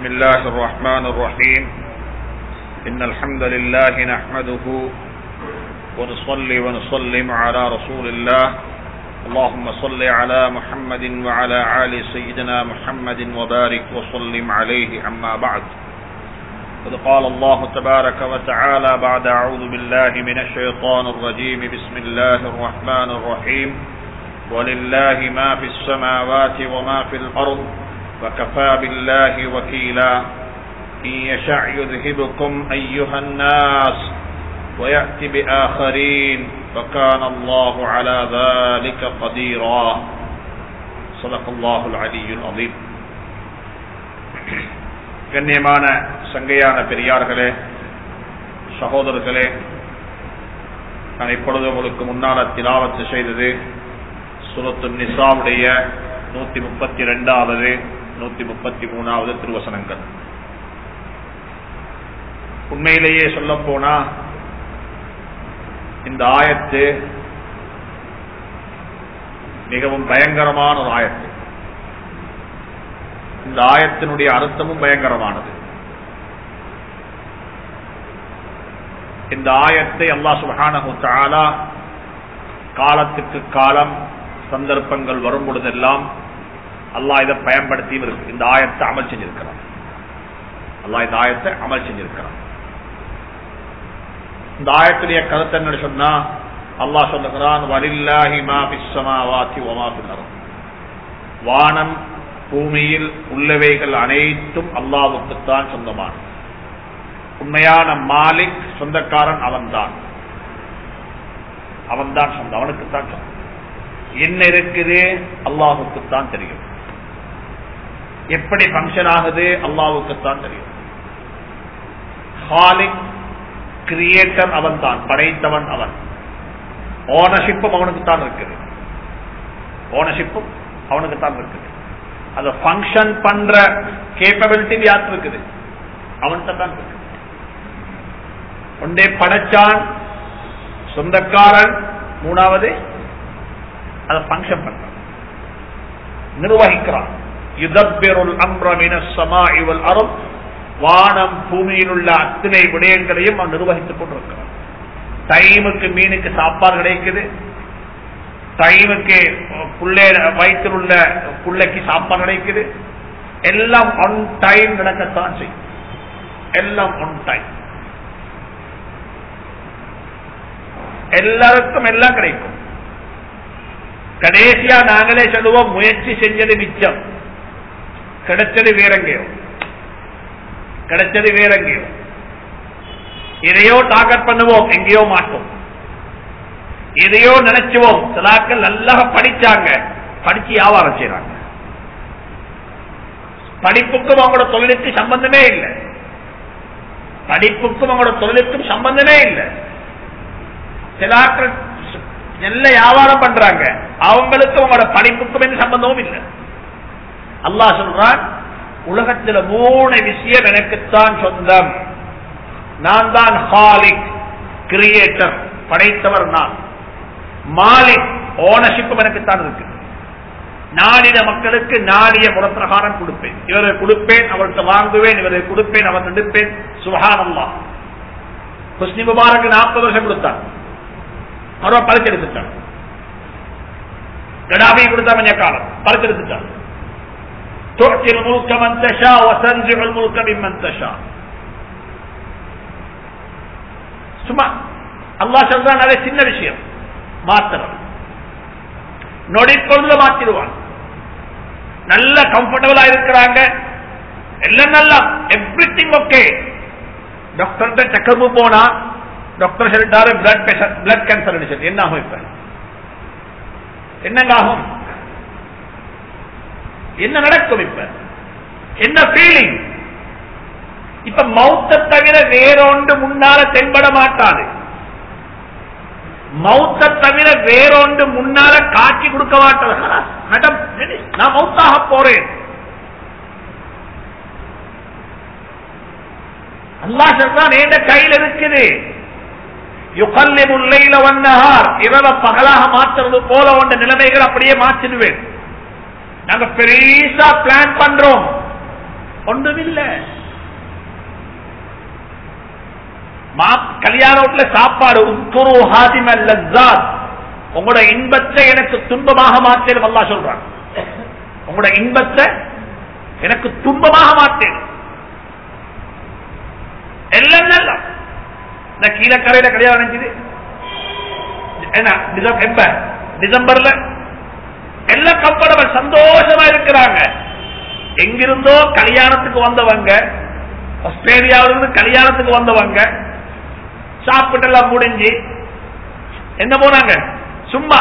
بسم الله الرحمن الرحيم إن الحمد لله نحمده ونصلي ونسلم على رسول الله اللهم صل على محمد وعلى آل سيدنا محمد وبارك وسلم عليه أما بعد قد قال الله تبارك وتعالى بعد أعوذ بالله من الشيطان الرجيم بسم الله الرحمن الرحيم ولله ما في السماوات وما في الأرض وكفى بالله وكيلا إن يشع يذهبكم أيها الناس ويأتي بآخرين وكان الله على ذلك قديرا صدق الله العلي العظيم கண்ணியமான சங்கையான பெரியார்களே சகோதரர்களே நான் இப்பொழுது உங்களுக்கு முன்னால திலாவத்து செய்தது சுரத்து நிசாவுடைய நூத்தி முப்பத்தி ரெண்டாவது நூத்தி முப்பத்தி மூணாவது திருவசனங்கள் உண்மையிலேயே சொல்ல போனா இந்த ஆயத்து மிகவும் பயங்கரமான ஒரு ஆயத்து இந்த ஆயத்தினுடைய அர்த்தமும் பயங்கரமானது இந்த ஆயத்தை அல்லா சுபஹானஹு தஆலா காலத்துக்கு காலம் சந்தர்ப்பங்கள் வரும் பொழுதெல்லாம் அல்லாஹ் இதை பயன்படுத்தி இருக்கு இந்த ஆயத்தை அமல் செஞ்சிருக்கிறான் அல்லாஹ் இந்த ஆயத்தை அமல் செஞ்சிருக்கிறான் இந்த ஆயத்துடைய கருத்து என்ன சொன்னா அல்லாஹ் சொல்லுகிறான் வலில்லாஹி மா பிஸ்ஸமாவாதி வமா ஃபில் அர்த் வானம் பூமியில் உள்ளவைகள் அனைத்தும் அல்லாஹ்வுக்குத்தான் சொந்தமானது உண்மையான மாலிக் சொந்தக்காரன் அவன்தான் அவன்தான் சொந்தம் அவனுக்குத்தான் சொந்தம் என்ன இருக்குது அல்லாஹுக்குத்தான் தெரியும் எப்படி பங்கன் ஆகுது அல்லாவுக்குத்தான் தெரியும் ஹாலிக் கிரியேட்டர் அவன் தான் படைத்தவன் அவன் ஓனர்ஷிப்பும் அவனுக்கு தான் இருக்குது ஓனர்ஷிப்பும் அவனுக்கு தான் இருக்குது அது பங்கன் பண்ற கேப்பபிலிட்டி யாருக்கு இருக்குது அவன்கிட்ட தான் இருக்கு ஒன்றே படைச்சான் சொந்தக்காரன் மூணாவது அதை பங்கன் பண்றான் நிர்வகிக்கிறான் யுதப்பெருள் அம்ரமின சமா இவள் அருள் வானம் பூமியில் உள்ள அத்தனை விடயங்களையும் அவன் நிர்வகித்துக் கொண்டிருக்கிறான் டைமுக்கு மீனுக்கு சாப்பாடு கிடைக்குது டைமுக்கு புள்ளே வயிற்றில் உள்ள புள்ளைக்கு சாப்பாடு கிடைக்குது எல்லாம் ஒன் டைம் நடக்கத்தான் செய்யும் எல்லாம் ஒன் டைம் எல்லாருக்கும் எல்லாம் கிடைக்கும் கடைசியா நாங்களே சொல்லுவோம் முயற்சி செஞ்சது மிச்சம் கிடைச்சது வேறங்கயோ கிடைச்சது வேறங்கயோ இதையோ டார்கெட் பண்ணுவோம் எங்கேயோ மாட்டோம் இதையோ நினைச்சுவோம் சிலாக்கள் நல்லா படிச்சாங்க படிச்சு வியாபாரம் செய்யறாங்க படிப்புக்கும் அவங்களோட தொழிலுக்கு சம்பந்தமே இல்லை படிப்புக்கும் அவங்களோட தொழிலுக்கும் சம்பந்தமே இல்லை சிலாக்கள் நல்ல வியாபாரம் பண்றாங்க அவங்களுக்கும் அவங்களோட படிப்புக்கும் எந்த சம்பந்தமும் இல்லை அல்லா சொல்றான் உலகத்தில் மூணு விஷயம் எனக்குத்தான் சொந்தம் நான் தான் ஹாலிக் கிரியேட்டர் படைத்தவர் நான் மாலிக் ஓனர்ஷிப்பும் எனக்குத்தான் இருக்கு நாடின மக்களுக்கு நாடிய முறப்பிரகாரம் கொடுப்பேன் இவரை கொடுப்பேன் அவர்கிட்ட வாங்குவேன் இவரை கொடுப்பேன் அவர் நடிப்பேன் சுகானம்மா ஹுஸ்னி முபாரக்கு நாற்பது வருஷம் கொடுத்தான் அவர் பறிச்செடுத்துட்டான் கடாபி கொடுத்தா கொஞ்ச காலம் பறிச்செடுத்துட்டான் تؤتي الملك من تشاء وتنزع الملك ممن تشاء சும்மா அல்லா சொல்றான் அதே சின்ன விஷயம் மாத்திரம் நொடிப்பொழுதுல மாத்திடுவான் நல்ல கம்ஃபர்டபுளா இருக்கிறாங்க எல்லாம் நல்லா everything okay doctor checkup போனா டாக்டர் சொல்லிட்டாரு பிளட் பிரஷர் பிளட் கேன்சர் என்ன ஆகும் இப்ப என்னங்க ஆகும் என்ன நடக்கும் இப்ப என்ன ஃபீலிங் இப்ப மௌத்த தவிர வேறொன்று முன்னால தென்பட மாட்டாது மௌத்த தவிர வேறொன்று முன்னால காட்சி கொடுக்க மாட்டாது மேடம் நான் மௌத்தாக போறேன் அல்லா சொல்றான் என் கையில் இருக்குது யுகல்லிமுல்லைல வண்ணஹார் இரவ பகலாக மாற்றுறது போல ஒன்ற நிலைமைகள் அப்படியே மாற்றிடுவேன் நாங்க பெரியசா பிளான் பண்றோம் ஒன்றுமில்ல கல்யாண வீட்டுல சாப்பாடு உத்குரு ஹாதிம லஸ்ஸாத் உங்களோட இன்பத்தை எனக்கு துன்பமாக மாற்றேன் அல்லா சொல்றான் உங்களோட இன்பத்தை எனக்கு துன்பமாக மாற்றேன் எல்லாம் நல்லா இந்த கீழக்கரையில கல்யாணம் நினைச்சது என்ன டிசம்பர் டிசம்பர்ல எல்லாம் கம்ஃபர்டபிள் சந்தோஷமா இருக்கிறாங்க எங்கிருந்தோ கல்யாணத்துக்கு வந்தவங்க ஆஸ்திரேலியாவிலிருந்து கல்யாணத்துக்கு வந்தவங்க சாப்பிட்டு எல்லாம் முடிஞ்சு என்ன போனாங்க சும்மா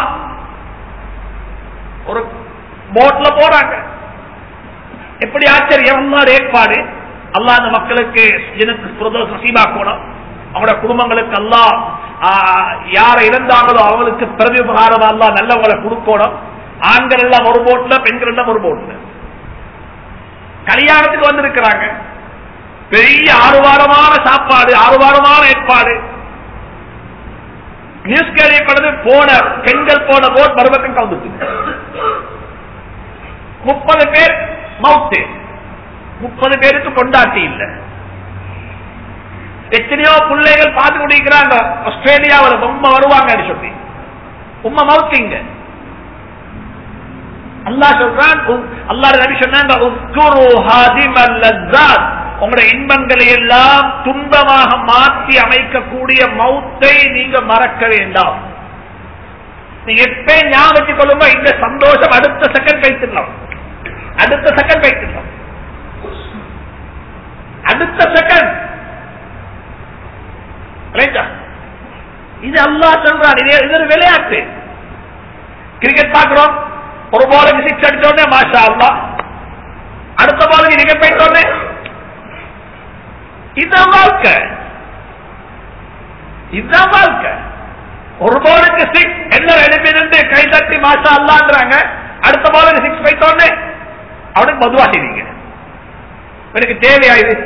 ஒரு போட்ல போறாங்க எப்படி ஆச்சரியம் அல்லாத ஏற்பாடு அல்லா அந்த மக்களுக்கு நசீபாக்கணும் அவங்களோட குடும்பங்களுக்கு அல்லா யாரை இழந்தாங்களோ அவங்களுக்கு பிரதி உபகாரம் அல்லா நல்லவங்களை கொடுக்கணும் ஆண்கள் எல்லாம் ஒரு போட்ல பெண்கள் எல்லாம் ஒரு போட்ல கல்யாணத்துக்கு வந்திருக்கிறாங்க பெரிய ஆறு வாரமான சாப்பாடு ஆறு வாரமான ஏற்பாடு நியூஸ் கேள்விப்படுது போன பெண்கள் போன போட் மறுபக்கம் கலந்துட்டு முப்பது பேர் மவுத்து முப்பது பேருக்கு கொண்டாட்டி இல்லை எத்தனையோ பிள்ளைகள் பார்த்து கொண்டிருக்கிறாங்க ஆஸ்திரேலியாவில் ரொம்ப வருவாங்கன்னு சொல்லி உண்மை மவுத்திங்க அல்லா சொல்றான் அல்லா நபி சொன்னாங்க உங்களுடைய இன்பங்களை எல்லாம் துன்பமாக மாற்றி அமைக்கக்கூடிய மௌத்தை நீங்க மறக்க வேண்டாம் நீங்க எப்ப ஞாபகம் கொள்ளுங்க இந்த சந்தோஷம் அடுத்த செகண்ட் வைத்துடலாம் அடுத்த செகண்ட் வைத்துடலாம் அடுத்த செகண்ட் இது அல்லா சொல்றான் இது ஒரு விளையாட்டு கிரிக்கெட் பாக்குறோம் ஒரு பாலுக்கு சிக்ஸ் அடிச்சோடனே மாஷா அல்லா அடுத்த பாலுக்கு நீங்க போயிட்டோடனே இதுதான் வாழ்க்கை இதுதான் வாழ்க்கை ஒரு பாலுக்கு சிக்ஸ் என்ன எழுப்பி நின்று கை தட்டி மாஷா அல்லான்றாங்க அடுத்த பாலுக்கு சிக்ஸ் போயிட்டோடனே அவனுக்கு மதுவாகிறீங்க எனக்கு தேவையா இது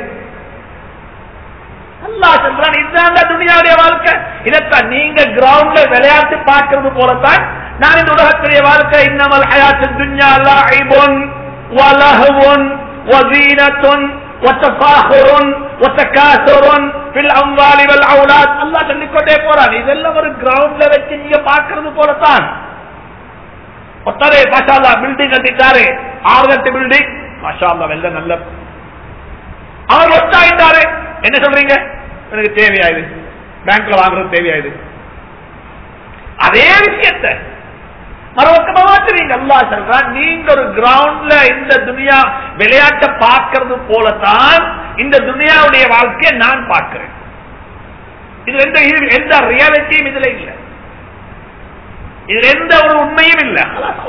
அல்லா சொல்றான் இதுதான் துணியாவுடைய வாழ்க்கை இதைத்தான் நீங்க கிரவுண்ட்ல விளையாட்டு பார்க்கறது போலத்தான் நான் இந்த உலகத்துடைய வாழ்க்கை இன்னமல் ஹயாத்து துன்யா லாஹிபுன் வலஹுன் வஸீனத்துன் வத்தஃபாஹுருன் வத்தகாசுருன் ஃபில் அம்வாலி வல் அவுலாத் அல்லாஹ் சொல்லிக்கொண்டே போறான் இதெல்லாம் ஒரு கிரவுண்ட்ல வச்சு நீங்க பார்க்கறது போலத்தான் ஒத்தரே மாஷா அல்லா பில்டிங் கட்டிட்டாரு ஆறு கட்டு பில்டிங் மாஷா அல்லா வெள்ள நல்ல அவர் ஒத்தாயிட்டாரு என்ன சொல்றீங்க எனக்கு தேவையாயுது பேங்க்ல வாங்குறது தேவையாயுது அதே விஷயத்தை மறுபக்கமா மாத்துறீங்க அல்லா சொல்றான் நீங்க ஒரு கிரவுண்ட்ல இந்த துனியா விளையாட்டை பார்க்கறது போலத்தான் இந்த துனியாவுடைய வாழ்க்கையை நான் பார்க்கிறேன் இது எந்த இது எந்த ரியாலிட்டியும் இதுல இல்ல இதுல எந்த ஒரு உண்மையும் இல்ல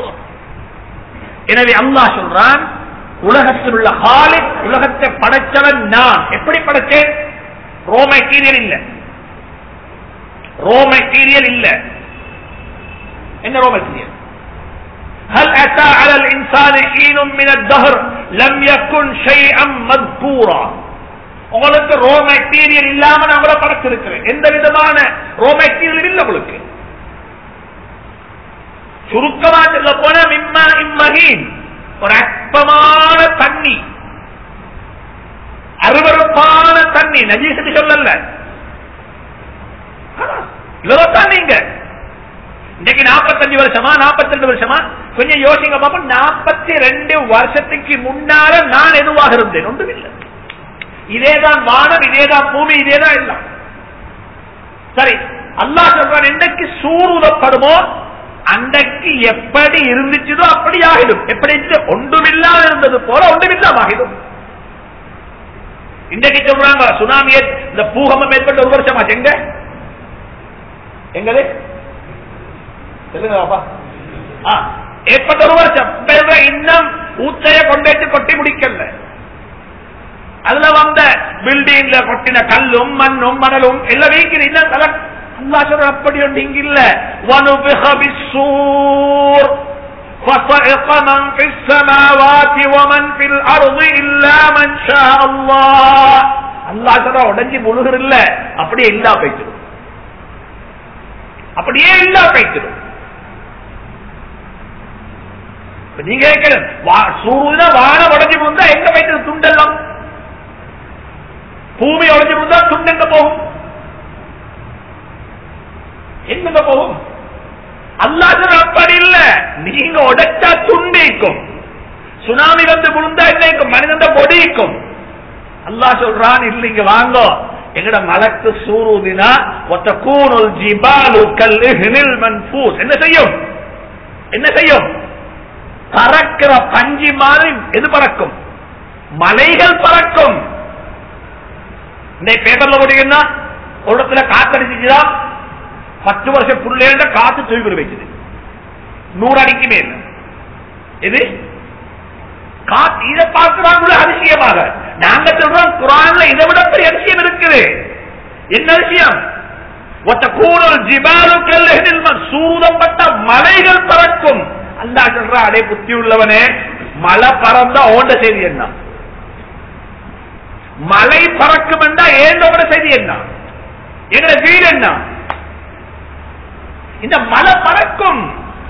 எனவே அல்லாஹ் சொல்றான் உலகத்தில் உள்ள ஹாலிக் உலகத்தை படைச்சவன் நான் எப்படி படைச்சேன் ரோ மெட்டீரியல் இல்ல ரோ மெட்டீரியல் இல்ல என்ன ரோ மெட்டீரியல் هل أتى على الإنسان حين من الدهر لم يكن شيئا مذكورا உங்களுக்கு ரோ மெட்டீரியல் இல்லாம நான் உங்களை படைச்சிருக்கிறேன் எந்த விதமான ரோ மெட்டீரியல் இல்லை உங்களுக்கு சுருக்கமா சொல்ல போன மிம்மா இம்மகீன் ஒரு அற்பமான தண்ணி அருவறுப்பான தண்ணி நஜீசத்து சொல்லல இவ்வளவுதான் நீங்க இன்னைக்கு நாற்பத்தஞ்சு வருஷமா நாற்பத்தி ரெண்டு வருஷமா கொஞ்சம் யோசிங்க பாப்போம் நாற்பத்தி ரெண்டு வருஷத்துக்கு முன்னால நான் எதுவாக இருந்தேன் ஒன்றும் இல்லை இதேதான் வானம் இதேதான் பூமி இதேதான் எல்லாம் சரி அல்லாஹ் சொல்றான் என்றைக்கு சூறுதப்படுமோ அன்றைக்கு எப்படி இருந்துச்சதோ அப்படி ஆகிடும் எப்படி ஒன்றுமில்லாத இருந்தது போல ஒன்றுமில்லாம ஆகிடும் இன்றைக்கு சொல்றாங்க சுனாமியை இந்த பூகம்பம் ஏற்பட்ட ஒரு வருஷமா எங்க எங்களே சொல்லுங்க பாப்பா ஆ, ஏற்பட்ட ஒரு வருஷம் பிறகு இன்னும் ஊத்தைய கொண்டேட்டு கொட்டி முடிக்கல அதுல வந்த பில்டிங்ல கொட்டின கல்லும் மண்ணும் மணலும் எல்லாம் வீக்கிற இன்னும் கல அல்லா சொல்ற அப்படி ஒன்று இங்க இல்ல وَنُفِخَ بِالصُّورِ فَصَعِقَ مَنْ فِي السَّمَاوَاتِ وَمَنْ فِي الْأَرْضِ إِلَّا مَنْ شَاءَ اللَّهُ அல்லாஹ் சொல்ற உடஞ்சி முழுகிற இல்ல அப்படியே இல்லா போயிட்டு அப்படியே இல்லா போயிட்டு இப்ப நீங்க கேட்கறது சூருனா வான உடஞ்சி விழுந்தா எங்க வைத்தது துண்டெல்லாம் பூமி உடஞ்சி விழுந்தா துண்டு எங்க போகும் எங்க போகும் அல்லாஹ் அப்படி இல்ல நீங்க உடைச்சா துண்டிக்கும் சுனாமி வந்து விழுந்தா என்ன மனிதன் பொடிக்கும் அல்லாஹ் சொல்றான் இல்லைங்க வாங்கோ எங்கட மலக்கு சூருதினா ஒத்த கூணுல் ஜிபாலு கல்லில் மன்ஃபூஸ் என்ன செய்யும் என்ன செய்யும் பறக்கிற பஞ்சி மாதிரி எது பறக்கும் மலைகள் பறக்கும் இன்னைக்கு பேப்பர்ல போட்டீங்கன்னா ஒரு இடத்துல காத்தடிச்சுதான் பத்து வருஷம் புள்ளேண்ட காத்து தூக்கி வைக்குது நூறு அடிக்கு மேல் இது காத்து இதை பார்க்கிறாங்களோ அதிசயமாக நாங்க சொல்றோம் குரான்ல இதை விட பெரிய அதிசயம் இருக்குது என்ன விஷயம் ஒத்த கூடல் ஜிபாலுக்கள் சூதப்பட்ட மலைகள் பறக்கும் அல்லா சொல்ற அடே புத்தி உள்ளவனே மலை பறந்தா ஓண்ட செய்தி என்ன மலை பறக்கும் என்றா ஏண்டோட செய்தி என்ன எங்க வீடு என்ன இந்த மலை பறக்கும்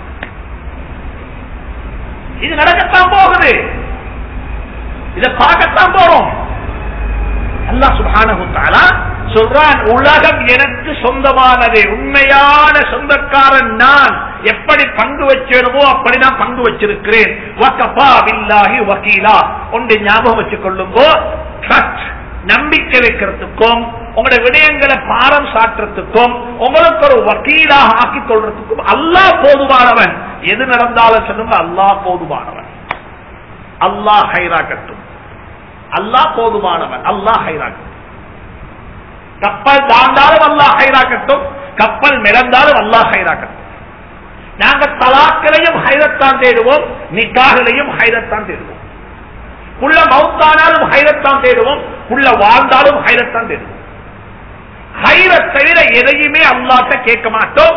இது நடக்கத்தான் போகுது இதை பார்க்கத்தான் போறோம் அல்லா சுபான சொல்றான் உலகம் எனக்கு சொந்தமானது உண்மையான சொந்தக்காரன் நான் எப்படி பங்கு வச்சேனமோ அப்படி நான் பங்கு வச்சிருக்கிறேன் வக்கீலா ஒன்று ஞாபகம் வச்சுக் கொள்ளுங்கோ ட்ரஸ்ட் நம்பிக்கை வைக்கிறதுக்கும் உங்களுடைய விடயங்களை பாரம் சாட்டுறதுக்கும் உங்களுக்கு ஒரு வக்கீலாக ஆக்கிக் கொள்றதுக்கும் அல்லாஹ் போதுமானவன் எது நடந்தாலும் சொல்லுங்க அல்லாஹ் போதுமானவன் அல்லாஹ் ஹைராக்கட்டும் அல்லாஹ் போதுமானவன் அல்லாஹ் ஹைராக்கட்டும் கப்பல் தாண்டாலும் அல்லாஹ் ஹைராக்கட்டும் கப்பல் மிளந்தாலும் அல்லாஹ் ஹைராக்கட்டும் நாங்க தலாக்களையும் ஹைரத்தான் தேடுவோம் நிக்காகளையும் ஹைரத்தான் தேடுவோம் புள்ள மவுத்தானாலும் ஹைரத்தான் தேடுவோம் புள்ள வாழ்ந்தாலும் ஹைரத்தான் தேடுவோம் ஹைர தவிர எதையுமே அல்லாட்ட கேட்க மாட்டோம்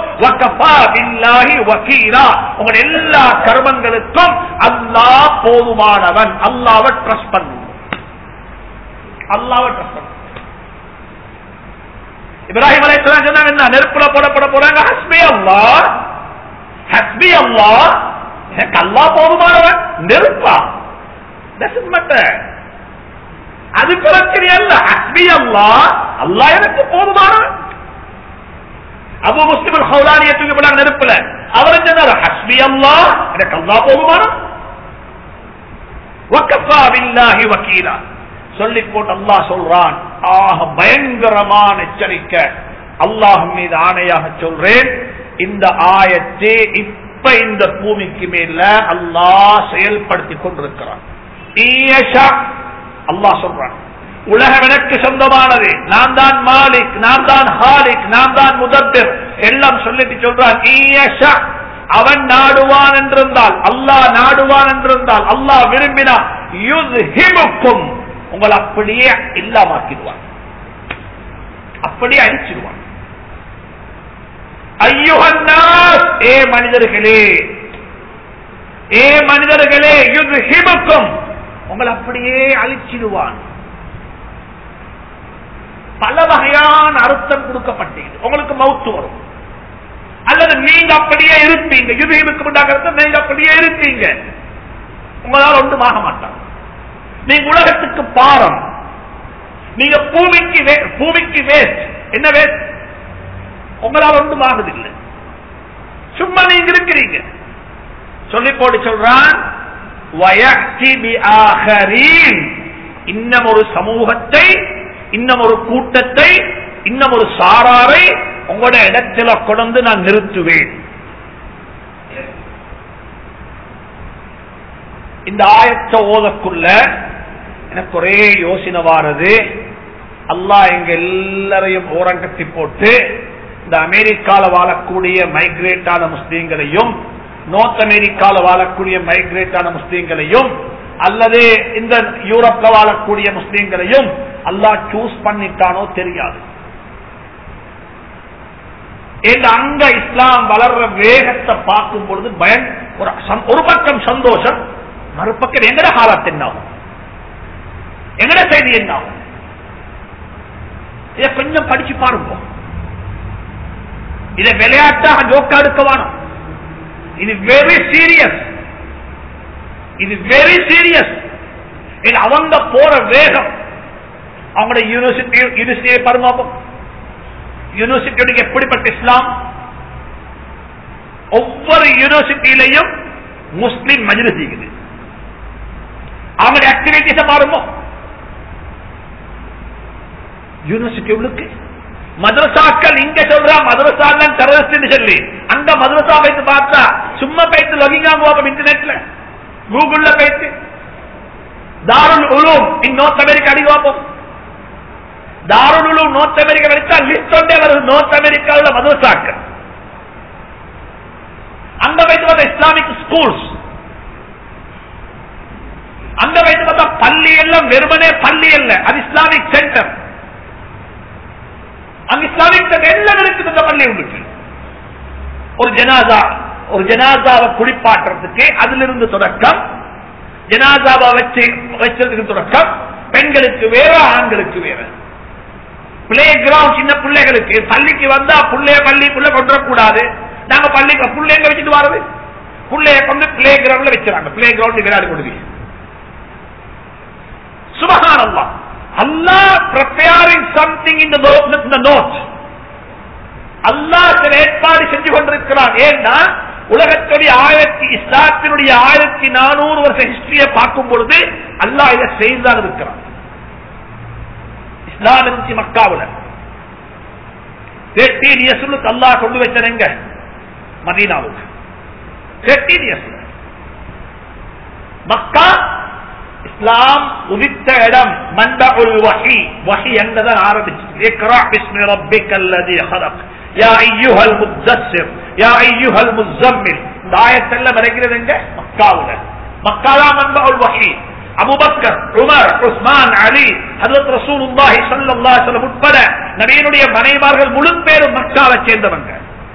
உங்க எல்லா கர்மங்களுக்கும் அல்லாஹ் போதுமானவன் அல்லாவை ட்ரஸ்ட் பண்ணுவோம் அல்லாவை ட்ரஸ்ட் பண்ணுவோம் இப்ராஹிம் அலைஹிஸ்ஸலாம் சொன்னாங்க என்ன நெருப்புல போடப்பட போறாங்க ஹஸ்பி அல்லா ஹஸ்பி அல்லா எனக்கு அல்லா போதுமானவன் நெருப்பா doesn't matter அது பிரச்சனை அல்ல ஹஸ்பி அல்லா அல்லா எனக்கு போதுமானவன் அபு முஸ்லிம் ஹவுலானிய தூக்கி போனாங்க நெருப்புல அவர் சொன்னார் ஹஸ்பி அல்லா எனக்கு அல்லா போதுமானவன் வக்கஃபா பில்லாஹி வக்கீலா சொல்லி போட்டு அல்லாஹ் சொல்றான் ஆக பயங்கரமான எச்சரிக்கை அல்லாஹ் மீது ஆணையாக சொல்றேன் இந்த ஆயத்தை இப்ப இந்த பூமிக்கு மேல அல்லாஹ் செயல்படுத்தி கொண்டிருக்கிறான் அல்லாஹ் சொல்றான் உலகம் எனக்கு சொந்தமானது நான் தான் மாலிக் நான் தான் ஹாலிக் நான் தான் முதப்பிர் எல்லாம் சொல்லிட்டு சொல்றான் ஈயஷா அவன் நாடுவான் என்றிருந்தால் அல்லாஹ் நாடுவான் என்றிருந்தால் அல்லாஹ் விரும்பினா யுத்ஹிமுக்கும் உங்களை அப்படியே இல்லாமாக்கிடுவான் அப்படியே அழிச்சிடுவான் ஐயுகன்னாஸ் ஏ மனிதர்களே ஏ மனிதர்களே யுத்ஹிமுக்கும் உங்களை அப்படியே அழிச்சிடுவான் பல வகையான அர்த்தம் கொடுக்கப்பட்டது உங்களுக்கு மவுத்து வரும் அல்லது நீங்க அப்படியே இருப்பீங்க யுதயமுக்கு உண்டாகிறது நீங்க அப்படியே இருப்பீங்க உங்களால் ஒன்றும் ஆக மாட்டாங்க நீங்க உலகத்துக்கு பாரம் நீங்க பூமிக்கு வே- பூமிக்கு வேஸ்ட் என்ன வேஸ்ட் உங்களால் ஒன்றும் ஆகுதில்லை சும்மா நீங்க இருக்கிறீங்க சொல்லி போட்டு சொல்றான் வயக்தி பிஆகரீன். இன்னும் ஒரு சமூகத்தை இன்னும் ஒரு கூட்டத்தை இன்னும் ஒரு சாராரை உங்களோட இடத்துல கொண்டு நான் நிறுத்துவேன் இந்த ஆயத்தை ஓதக்குள்ள எனக்கு ஒரே யோசனை வாரது அல்லாஹ் எங்க எல்லாரையும் ஓரங்கட்டி போட்டு இந்த அமெரிக்கால வாழக்கூடிய மைக்ரேட் ஆன முஸ்லீம்களையும் நோர்த் அமெரிக்கால வாழக்கூடிய மைக்ரேட் ஆன முஸ்லீம்களையும் அல்லது இந்த யூரோப்ல வாழக்கூடிய முஸ்லீம்களையும் அல்லாஹ் சூஸ் பண்ணிட்டானோ தெரியாது இந்த அங்க இஸ்லாம் வளர்ற வேகத்தை பார்க்கும் பொழுது பயன் ஒரு சந்- ஒரு பக்கம் சந்தோஷம் மறுபக்கம் எங்கட காலத்து என்ன ஆகும் எங்கட செய்தி என்ன ஆகும் இதை கொஞ்சம் படிச்சு பாருங்க இதை விளையாட்டாக ஜோக்கா எடுக்க வேணும் இது வெரி சீரியஸ் இது வெரி சீரியஸ் இது அவங்க போற வேகம் அவங்களுடைய யூனிவர்சிட்டி யூனிவர்சிட்டியை பாருங்க யூனிவர்சிட்டியோட எப்படிப்பட்ட இஸ்லாம் ஒவ்வொரு யூனிவர்சிட்டியிலையும் முஸ்லிம் மஜ்லிஸ் இருக்குது அவங்களுடைய ஆக்டிவிட்டிஸ பாருங்க யூனிவர்சிட்டி உள்ளுக்கு மதரசாக்கள் இங்க சொல்றா மதரசாங்க டெரரிஸ்ட் சொல்லி அங்க மதரசா போயிட்டு பார்த்தா சும்மா போயிட்டு லொகிங் ஆகுவாங்க இன்டர்நெட்ல கூகுள்ல போயிட்டு Darul Uloom in North America அடி பார்ப்போம் தாருல் உலூம் நார்த் அமெரிக்கா வரைச்சா லிஸ்ட் ஒன்றே வருது நார்த் அமெரிக்காவில் மதரசாக்கள் அங்க வைத்து பார்த்தா இஸ்லாமிக் ஸ்கூல்ஸ் அங்க வைத்து பார்த்தா பள்ளி எல்லாம் வெறுமனே பள்ளி அல்ல அது இஸ்லாமிக் சென்டர் அங்க இஸ்லாமிக் சென்டர் எல்லாம் இருக்குது இந்த பள்ளி உங்களுக்கு ஒரு ஜனாதா ஒரு ஜனாதாவை குளிப்பாட்டுறதுக்கு அதிலிருந்து தொடக்கம் ஜனாதாவை வச்சு வச்சதுக்கு தொடக்கம் பெண்களுக்கு வேற ஆண்களுக்கு வேற பிளே கிரவுண்ட் சின்ன பிள்ளைகளுக்கு பள்ளிக்கு வந்தா புள்ளைய பள்ளி புள்ள கொண்டு கூடாது நாங்க பள்ளி புள்ளைங்க வச்சுட்டு வரது புள்ளைய கொண்டு பிளே கிரவுண்ட்ல வச்சுறாங்க பிளே கிரவுண்ட் விளையாடு கொடுங்க சுபகானல்லா அல்லாஹ் preparing something in the note in the note அல்லாஹ் சில ஏற்பாடு செஞ்சு கொண்டிருக்கிறான் ஏன்னா உலகத்துடைய ஆயிரத்தி இஸ்லாத்தினுடைய ஆயிரத்தி நானூறு வருஷ ஹிஸ்டரியை பார்க்கும் பொழுது அல்லாஹ் இதை செய்துதான் இருக்கிறான் இஸ்லாம் இருந்துச்சு மக்காவுல தேர்ட்டீன் இயர்ஸ் அல்லாஹ் கொண்டு வச்சனங்க மதீனாவுக்கு தேர்ட்டீன் இயர்ஸ் மக்கா இஸ்லாம் உதித்த இடம் மண்டபுல் வஹி வஹி என்றதான் ஆரம்பிச்சு இக்ரா பிஸ்மி ரப்பிக்கல் லதி خلق யா அய்யுஹல் முத்தஸ்ஸிர் யா அய்யுஹல் முஸம்மில் இந்த ஆயத்தெல்லாம் இறங்கிறது எங்க மக்காவுல மக்காலா மண்டபுல் வஹி அபூபக்கர் உமர் உஸ்மான் அலி ஹஜரத் ரசூலுல்லாஹி ஸல்லல்லாஹு அலைஹி வஸல்லம் உட்பட நபியினுடைய மனைவார்கள் முழு பேரும் மக்காவை சேர்ந்தவங்க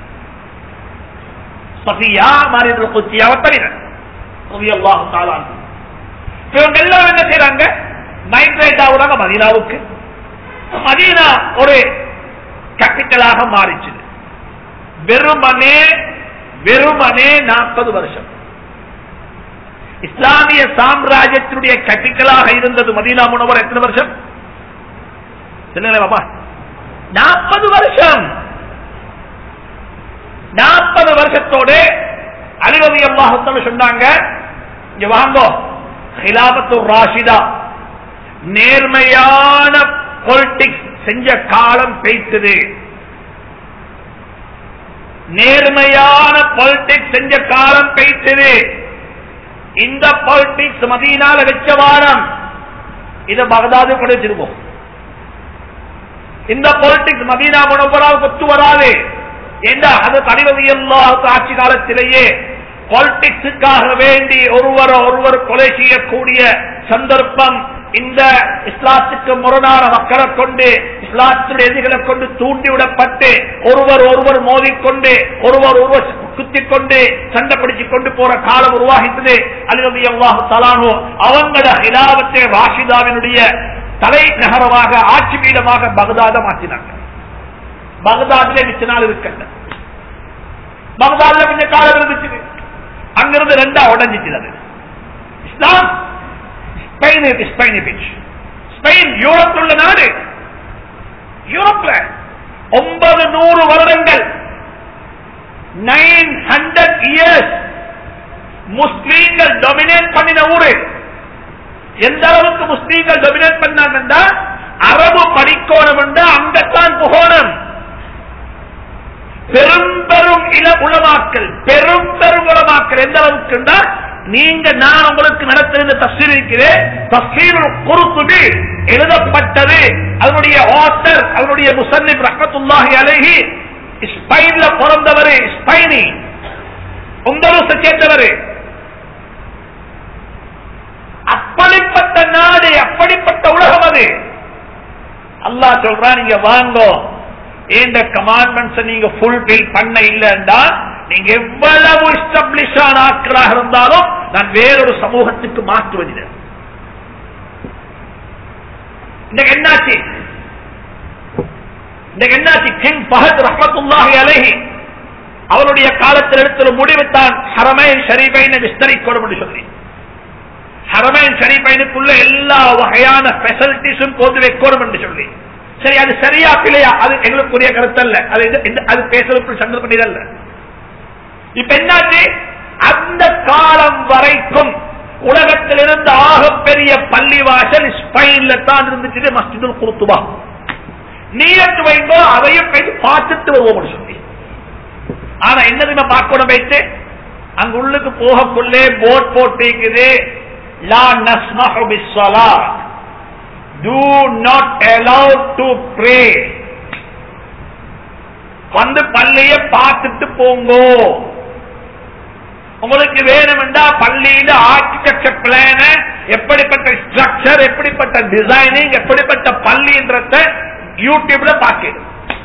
சஃபியா மாரியத்துல் குத்தியாவை தவிர ரலியல்லாஹு தஆலா அன்ஹு இவங்க எல்லாரும் என்ன செய்யறாங்க மைக்ரேட் ஆகுறாங்க மதீனாவுக்கு மதீனா ஒரு கேபிட்டலாக மாறிச்சு வெறுமனே வெறுமனே நாற்பது வருஷம் இஸ்லாமிய சாம்ராஜ்யத்தினுடைய கேபிட்டலாக இருந்தது மதீனா முனவர் எத்தனை வருஷம் சொல்லுங்களேன் பாப்பா நாற்பது வருஷம் நாற்பது வருஷத்தோடு அலிவதி அல்லாஹத்தம் சொன்னாங்க இங்க வாங்கோ ஹிலாபத்து ராஷிதா நேர்மையான பொலிட்டிக்ஸ் செஞ்ச காலம் பெய்த்தது நேர்மையான பொலிட்டிக்ஸ் செஞ்ச காலம் பெய்த்தது இந்த பொலிட்டிக்ஸ் மதீனால வச்ச வாரம் இத பகதாது படிச்சிருப்போம் இந்த பொலிட்டிக்ஸ் மதீனா முனவராவுக்கு ஒத்து வராது ஏண்டா அது தனிவதி எல்லா ஆட்சி காலத்திலேயே பாலிடிக்ஸுக்காக வேண்டி ஒருவர் ஒருவர் கொலை செய்யக்கூடிய சந்தர்ப்பம் இந்த இஸ்லாத்துக்கு முரணான மக்களை கொண்டு இஸ்லாத்துடைய எதிர்களை கொண்டு தூண்டிவிடப்பட்டு ஒருவர் ஒருவர் மோதிக்கொண்டு ஒருவர் ஒருவர் குத்திக் கொண்டு சண்டை பிடிச்சு கொண்டு போற காலம் உருவாகித்தது அல்லது அல்லாஹு தலானோ அவங்கள இலாவத்தை ராஷிதாவினுடைய தலை நகரமாக ஆட்சி பீடமாக பகதாத மாற்றினாங்க பகதாதிலே மிச்ச நாள் இருக்கல பகதாதுல கொஞ்சம் காலம் இருந்துச்சு அங்கிருந்து ரெண்டா உடஞ்சிச்சு அது Islam Spain Spain beach Spain Europe உள்ள நாடு யூரோப்ல ஒன்பது நூறு வருடங்கள் நைன் ஹண்ட்ரட் இயர்ஸ் முஸ்லீம்கள் டொமினேட் பண்ணின ஊரு எந்த அளவுக்கு முஸ்லீம்கள் டொமினேட் பண்ணாங்கன்னா அரபு படிக்கோணம் என்றா அங்கத்தான் புகோணம் பெரும் பெரும் இள உளமாக்கல் பெரும் பெரும் உளமாக்கல் எந்த அளவுக்கு நீங்க நான் உங்களுக்கு நடத்திருந்த தஸ்வீர் இருக்கிறேன் தஸ்வீர் குறுத்துபி எழுதப்பட்டது அதனுடைய ஆத்தர் அதனுடைய முசன்னிப் ரஹமத்துல்லாஹி அலைஹி ஸ்பெயின்ல பிறந்தவர் ஸ்பெயினி உங்களூசை சேர்ந்தவர் அப்படிப்பட்ட நாடு அப்படிப்பட்ட உலகம் அது அல்லாஹ் சொல்றான் நீங்க வாங்கோ இந்த கமாண்ட்மெண்ட்ஸ் நீங்க ஃபுல்பில் பண்ண இல்லைன்னா நீங்க எவ்வளவு எஸ்டாப்ளிஷ் ஆன ஆட்களாக இருந்தாலும் நான் வேறொரு சமூகத்துக்கு மாற்றுவதில்லை இன்னைக்கு என்னாச்சு இன்னைக்கு என்னாச்சு கிங் பஹத் ரஹமத்துல்லாஹி அலைஹி அவருடைய காலத்தில் எடுத்த முடிவு தான் ஹரமை ஷரீபைனை விஸ்தரிக்கணும் என்று சொல்லி ஹரமைன் சரி பயனுக்குள்ள எல்லா வகையான பெசிலிட்டிஸும் போட்டு வைக்கணும் என்று சொல்லி சரி அது சரியா பிள்ளையா அது எங்களுக்குரிய கருத்து அல்ல அது இது- இது- அது பேசுறதுக்கு சந்தர்ப்பம் அல்ல இப்ப என்னாச்சு அந்த காலம் வரைக்கும் உலகத்தில் இருந்த ஆகப்பெரிய பள்ளிவாசல் ஸ்பெயின்ல தான் இருந்துச்சு மஸ்ஜிதுல் குருத்துபா நீயத்து வைங்கோ அதையும் போய் பார்த்துட்டு வருவோம் சொல்லி ஆனா என்னதுமே பார்க்கணும் வைத்து அங்க உள்ளுக்கு போகக்குள்ளே போட் போட்டிருக்குது லா நஸ்மஹு பிஸ்ஸலா do not allow to pray வந்து பள்ளிய பார்த்துட்டு போங்கோ உங்களுக்கு வேணுமெண்டா பள்ளியில ஆர்கிடெக்சர் பிளான எப்படிப்பட்ட ஸ்ட்ரக்சர் எப்படிப்பட்ட டிசைனிங் எப்படிப்பட்ட பள்ளின்றத யூடியூப்ல பார்க்க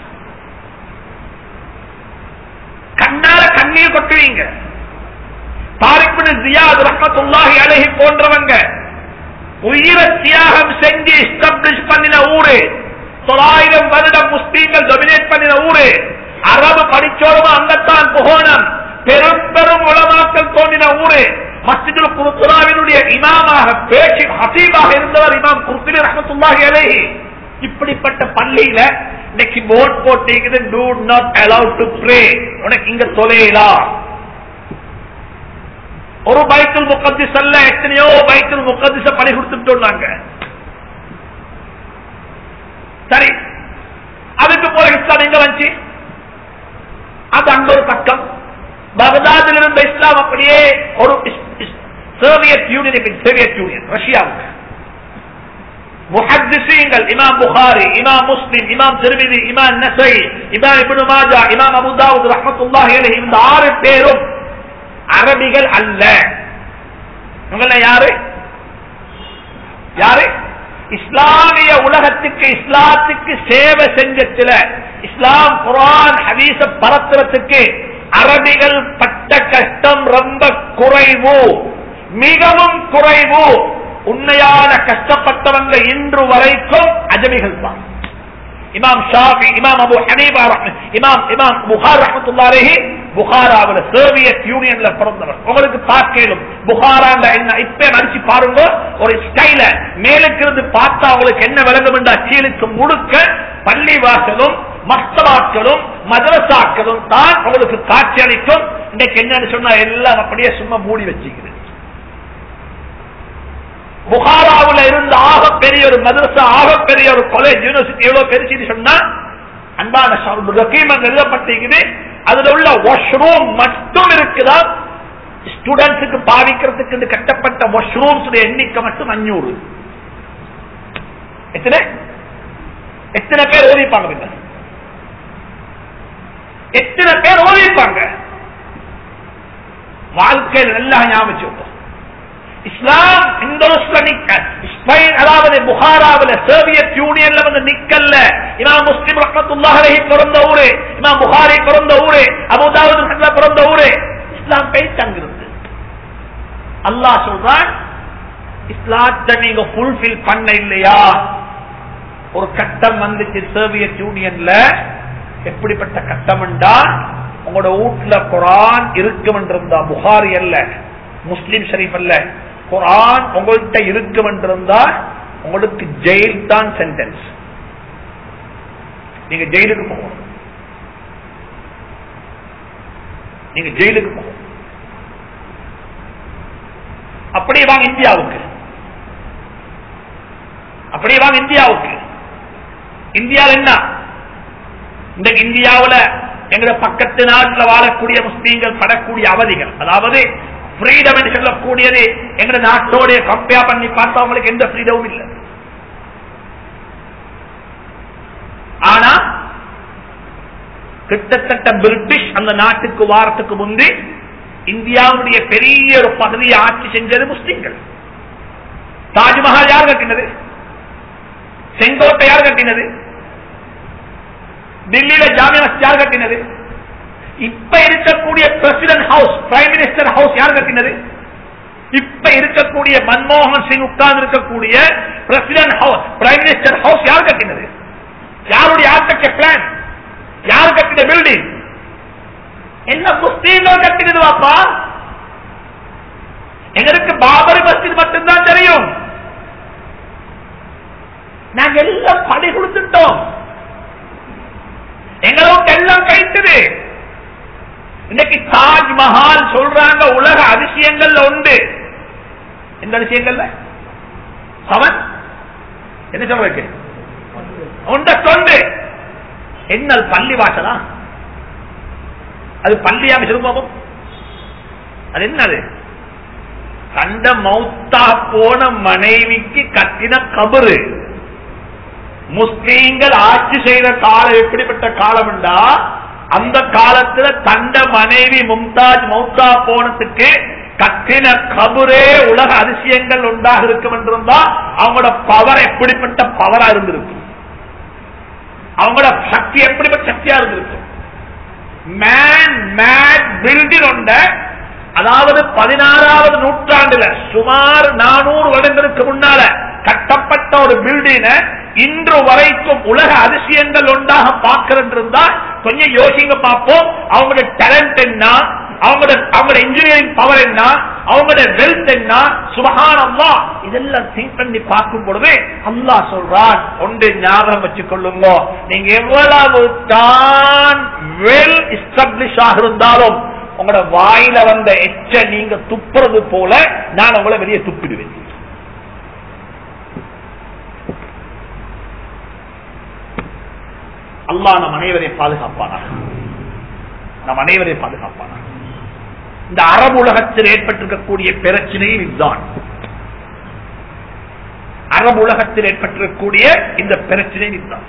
கண்ணால கண்ணீர் கொட்டுவீங்க தாரிபின் ஜியாத் ரஹமத்துல்லாஹி அலைஹி போன்றவங்க உயிரை தியாகம் செஞ்சு எஸ்டாப்ளிஷ் பண்ணின ஊரு தொள்ளாயிரம் வருடம் முஸ்லீம்கள் டொமினேட் பண்ணின ஊரு அரபு படிச்சோருமா அங்கத்தான் புகோணம் பெரும் பெரும் உலமாக்கள் தோன்றின ஊரு மஸ்ஜிதுல் குருத்துராவினுடைய இமாமாக பேச்சு ஹசீபாக இருந்தவர் இமாம் குர்துலி ரஹமத்துல்லாஹி அலைஹி இப்படிப்பட்ட பள்ளியில இன்னைக்கு போர்ட் போட்டிருக்குது do not allow to pray உனக்கு இங்க தொலையலாம் ஒரு பைத்துல் முகத்திஸ் அல்ல எத்தனையோ பைத்துல் முகத்திச பணி கொடுத்துட்டு சரி அதுக்கு போற இஸ்லாம் எங்க வந்துச்சு அது அங்க ஒரு பக்கம் பகதாதில் இருந்த இஸ்லாம் அப்படியே ஒரு இஸ்- இஸ்- சோவியத் யூனியன் சோவியத் யூனியன் ரஷ்யாவுக்கு முஹத்திசீங்கள் இமாம் புகாரி இமாம் முஸ்லிம் இமாம் திருமிதி இமாம் நசை இமாம் இப்னு மாஜா இமாம் அபு தாவூத் ரஹ்மத்துல்லாஹி அலைஹி இந்த ஆறு பேரும் அரபிகள் அல்ல இவங்கள யாரு யாரு இஸ்லாமிய உலகத்துக்கு இஸ்லாத்துக்கு சேவை செஞ்சத்துல இஸ்லாம் குரான் ஹதீஸ பரத்துறதுக்கு அரபிகள் பட்ட கஷ்டம் ரொம்ப குறைவு மிகவும் குறைவு உண்மையான கஷ்டப்பட்டவங்க இன்று வரைக்கும் அஜமிகள் தான் இமாம் ஷாஃபி இமாம் அபு ஹனீபா ரஹ்ம- இமாம் இமாம் புகார் ரஹ்மத்துல்லாஹி புகாராவில் சோவியத் யூனியன்ல பிறந்தவர் உங்களுக்கு பார்க்கலும் புகாராண்ட என்ன இப்ப நடிச்சு பாருங்க ஒரு ஸ்டைல மேலுக்கு இருந்து பார்த்தா உங்களுக்கு என்ன விளங்கும் என்றா கீழுக்கு முழுக்க பள்ளி வாசலும் மக்தபாக்களும் மதரசாக்களும் தான் உங்களுக்கு காட்சி அளிக்கும் இன்னைக்கு என்னன்னு சொன்னா எல்லாம் அப்படியே சும்மா மூடி வச்சுக்கிறது புகாராவுல இருந்த ஆக பெரிய ஒரு மதரசா ஆக பெரிய ஒரு காலேஜ் யூனிவர்சிட்டி எவ்வளவு பெருசுன்னு சொன்னா அன்பான ரகீமன் எழுதப்பட்டிருக்குது அதுல உள்ள வாஷ்ரூம் மட்டும் இருக்குதா ஸ்டூடெண்ட்ஸுக்கு பாவிக்கிறதுக்கு கட்டப்பட்ட வாஷ்ரூம்ஸ் எண்ணிக்கை மட்டும் அஞ்சூறு எத்தனை எத்தனை பேர் ஓதிப்பாங்க பின்ன? எத்தனை பேர் ஓதிப்பாங்க வாழ்க்கையில் நல்லா ஞாபகம் வச்சுக்கோ. இஸ்லாம் இந்தோஸ்ல நிக்க ஸ்பெயின் அதாவது புகாராவில் சோவியத் யூனியன்ல வந்து நிக்கல்ல இமாம் முஸ்லிம் ரஹ்மத்துல்லாஹி அலைஹி பிறந்த ஊரு இமாம் புகாரி பிறந்த ஊரு அபுதாவுத் ரஹ்மத்துல்லாஹி பிறந்த ஊரு இஸ்லாம் போய் தங்கிருந்து அல்லாஹ் சொல்றான் இஸ்லாத்தை நீங்க ஃபுல்ஃபில் பண்ண இல்லையா ஒரு கட்டம் வந்துச்சு சோவியத் யூனியன்ல எப்படிப்பட்ட கட்டம் உங்களோட வீட்டுல குரான் இருக்கும் என்றிருந்தா புகாரி அல்ல முஸ்லிம் ஷரீஃப் அல்ல குரான் உங்கள்கிட்ட இருக்கும் என்றிருந்தா உங்களுக்கு ஜெயில் தான் சென்டென்ஸ் நீங்க ஜெயிலுக்கு போகணும் நீங்க ஜெயிலுக்கு போகணும் அப்படியே வாங்க இந்தியாவுக்கு அப்படியே வாங்க இந்தியாவுக்கு இந்தியாவில் என்ன இந்த இந்தியாவுல எங்க பக்கத்து நாட்டில் வாழக்கூடிய முஸ்லீம்கள் படக்கூடிய அவதிகள் அதாவது ஃப்ரீடம் என்று சொல்லக்கூடியது எங்க நாட்டோட கம்பேர் பண்ணி பார்த்தா அவங்களுக்கு எந்த ஃப்ரீடமும் இல்லை ஆனா கிட்டத்தட்ட பிரிட்டிஷ் அந்த நாட்டுக்கு வாரத்துக்கு முந்தி இந்தியாவுடைய பெரிய ஒரு பகுதியை ஆட்சி செஞ்சது முஸ்லிம்கள் தாஜ்மஹால் யார் கட்டினது செங்கோட்டை யார் கட்டினது டெல்லியில ஜாமியா மஸ்ஜித் யார் கட்டினது இப்ப இருக்கக்கூடிய president house prime minister house யார் கட்டினது இப்ப இருக்கக்கூடிய மன்மோகன் சிங் உட்கார்ந்து இருக்கக்கூடிய president house prime minister house யார் கட்டினது யாருடைய ஆர்கிடெக்சர் பிளான் யார் கட்டின பில்டிங் என்ன முஸ்லீம்கள் கட்டினது வாப்பா எங்களுக்கு பாபரி மஸ்ஜித் மட்டும்தான் தெரியும் நாங்க எல்லாம் படி கொடுத்துட்டோம் எங்களுக்கு எல்லாம் கைத்துது இன்னைக்கு தாஜ்மஹால் சொல்றாங்க உலக அதிசயங்கள்ல உண்டு எந்த அதிசயங்கள்ல அவன் என்ன சொல்றதுக்கு உண்ட தொண்டு என்னல் பள்ளி வாசலா அது பள்ளியாக சிறுபாபம் அது என்னது கண்ட மௌத்தா போன மனைவிக்கு கட்டின கபரு முஸ்லீம்கள் ஆட்சி செய்த காலம் எப்படிப்பட்ட காலம் என்றா அந்த காலத்துல தண்ட மனைவி மும்தாஜ் மௌத்தா போனதுக்கு கட்டின கபரே உலக அதிசயங்கள் உண்டாக இருக்கும் என்றிருந்தா அவங்களோட பவர் எப்படிப்பட்ட பவரா இருந்திருக்கும் அவங்களோட சக்தி எப்படிப்பட்ட சக்தியா இருந்திருக்கும் மேன் மேட் பில்டிங் உண்ட அதாவது பதினாறாவது நூற்றாண்டுல சுமார் நானூறு வருடங்களுக்கு முன்னால கட்டப்பட்ட ஒரு பில்டிங்க இன்று வரைக்கும் உலக அதிசயங்கள் ஒன்றாக பார்க்கிறா கொஞ்சம் யோசிங்க பார்ப்போம் அவங்களோட டேலண்ட் என்ன அவங்களோட அவங்களோட இன்ஜினியரிங் பவர் என்ன அவங்களோட வெல்த் என்ன சுபகானம்மா இதெல்லாம் திங்க் பண்ணி பார்க்கும் பொழுது அல்லா சொல்றான் ஒன்று ஞாபகம் வச்சுக் கொள்ளுங்க நீங்க எவ்வளவு தான் வெல் எஸ்டாப்ளிஷ் ஆக இருந்தாலும் உங்களோட வாயில வந்த எச்ச நீங்க துப்புறது போல நான் உங்களை வெளியே துப்பிடுவேன் அல்லா நம் அனைவரை பாதுகாப்பானா நம் அனைவரை பாதுகாப்பானா இந்த அரபு உலகத்தில் ஏற்பட்டிருக்கக்கூடிய பிரச்சனையும் இதுதான் அரபு உலகத்தில் ஏற்பட்டிருக்கக்கூடிய இந்த பிரச்சனையும் இதுதான்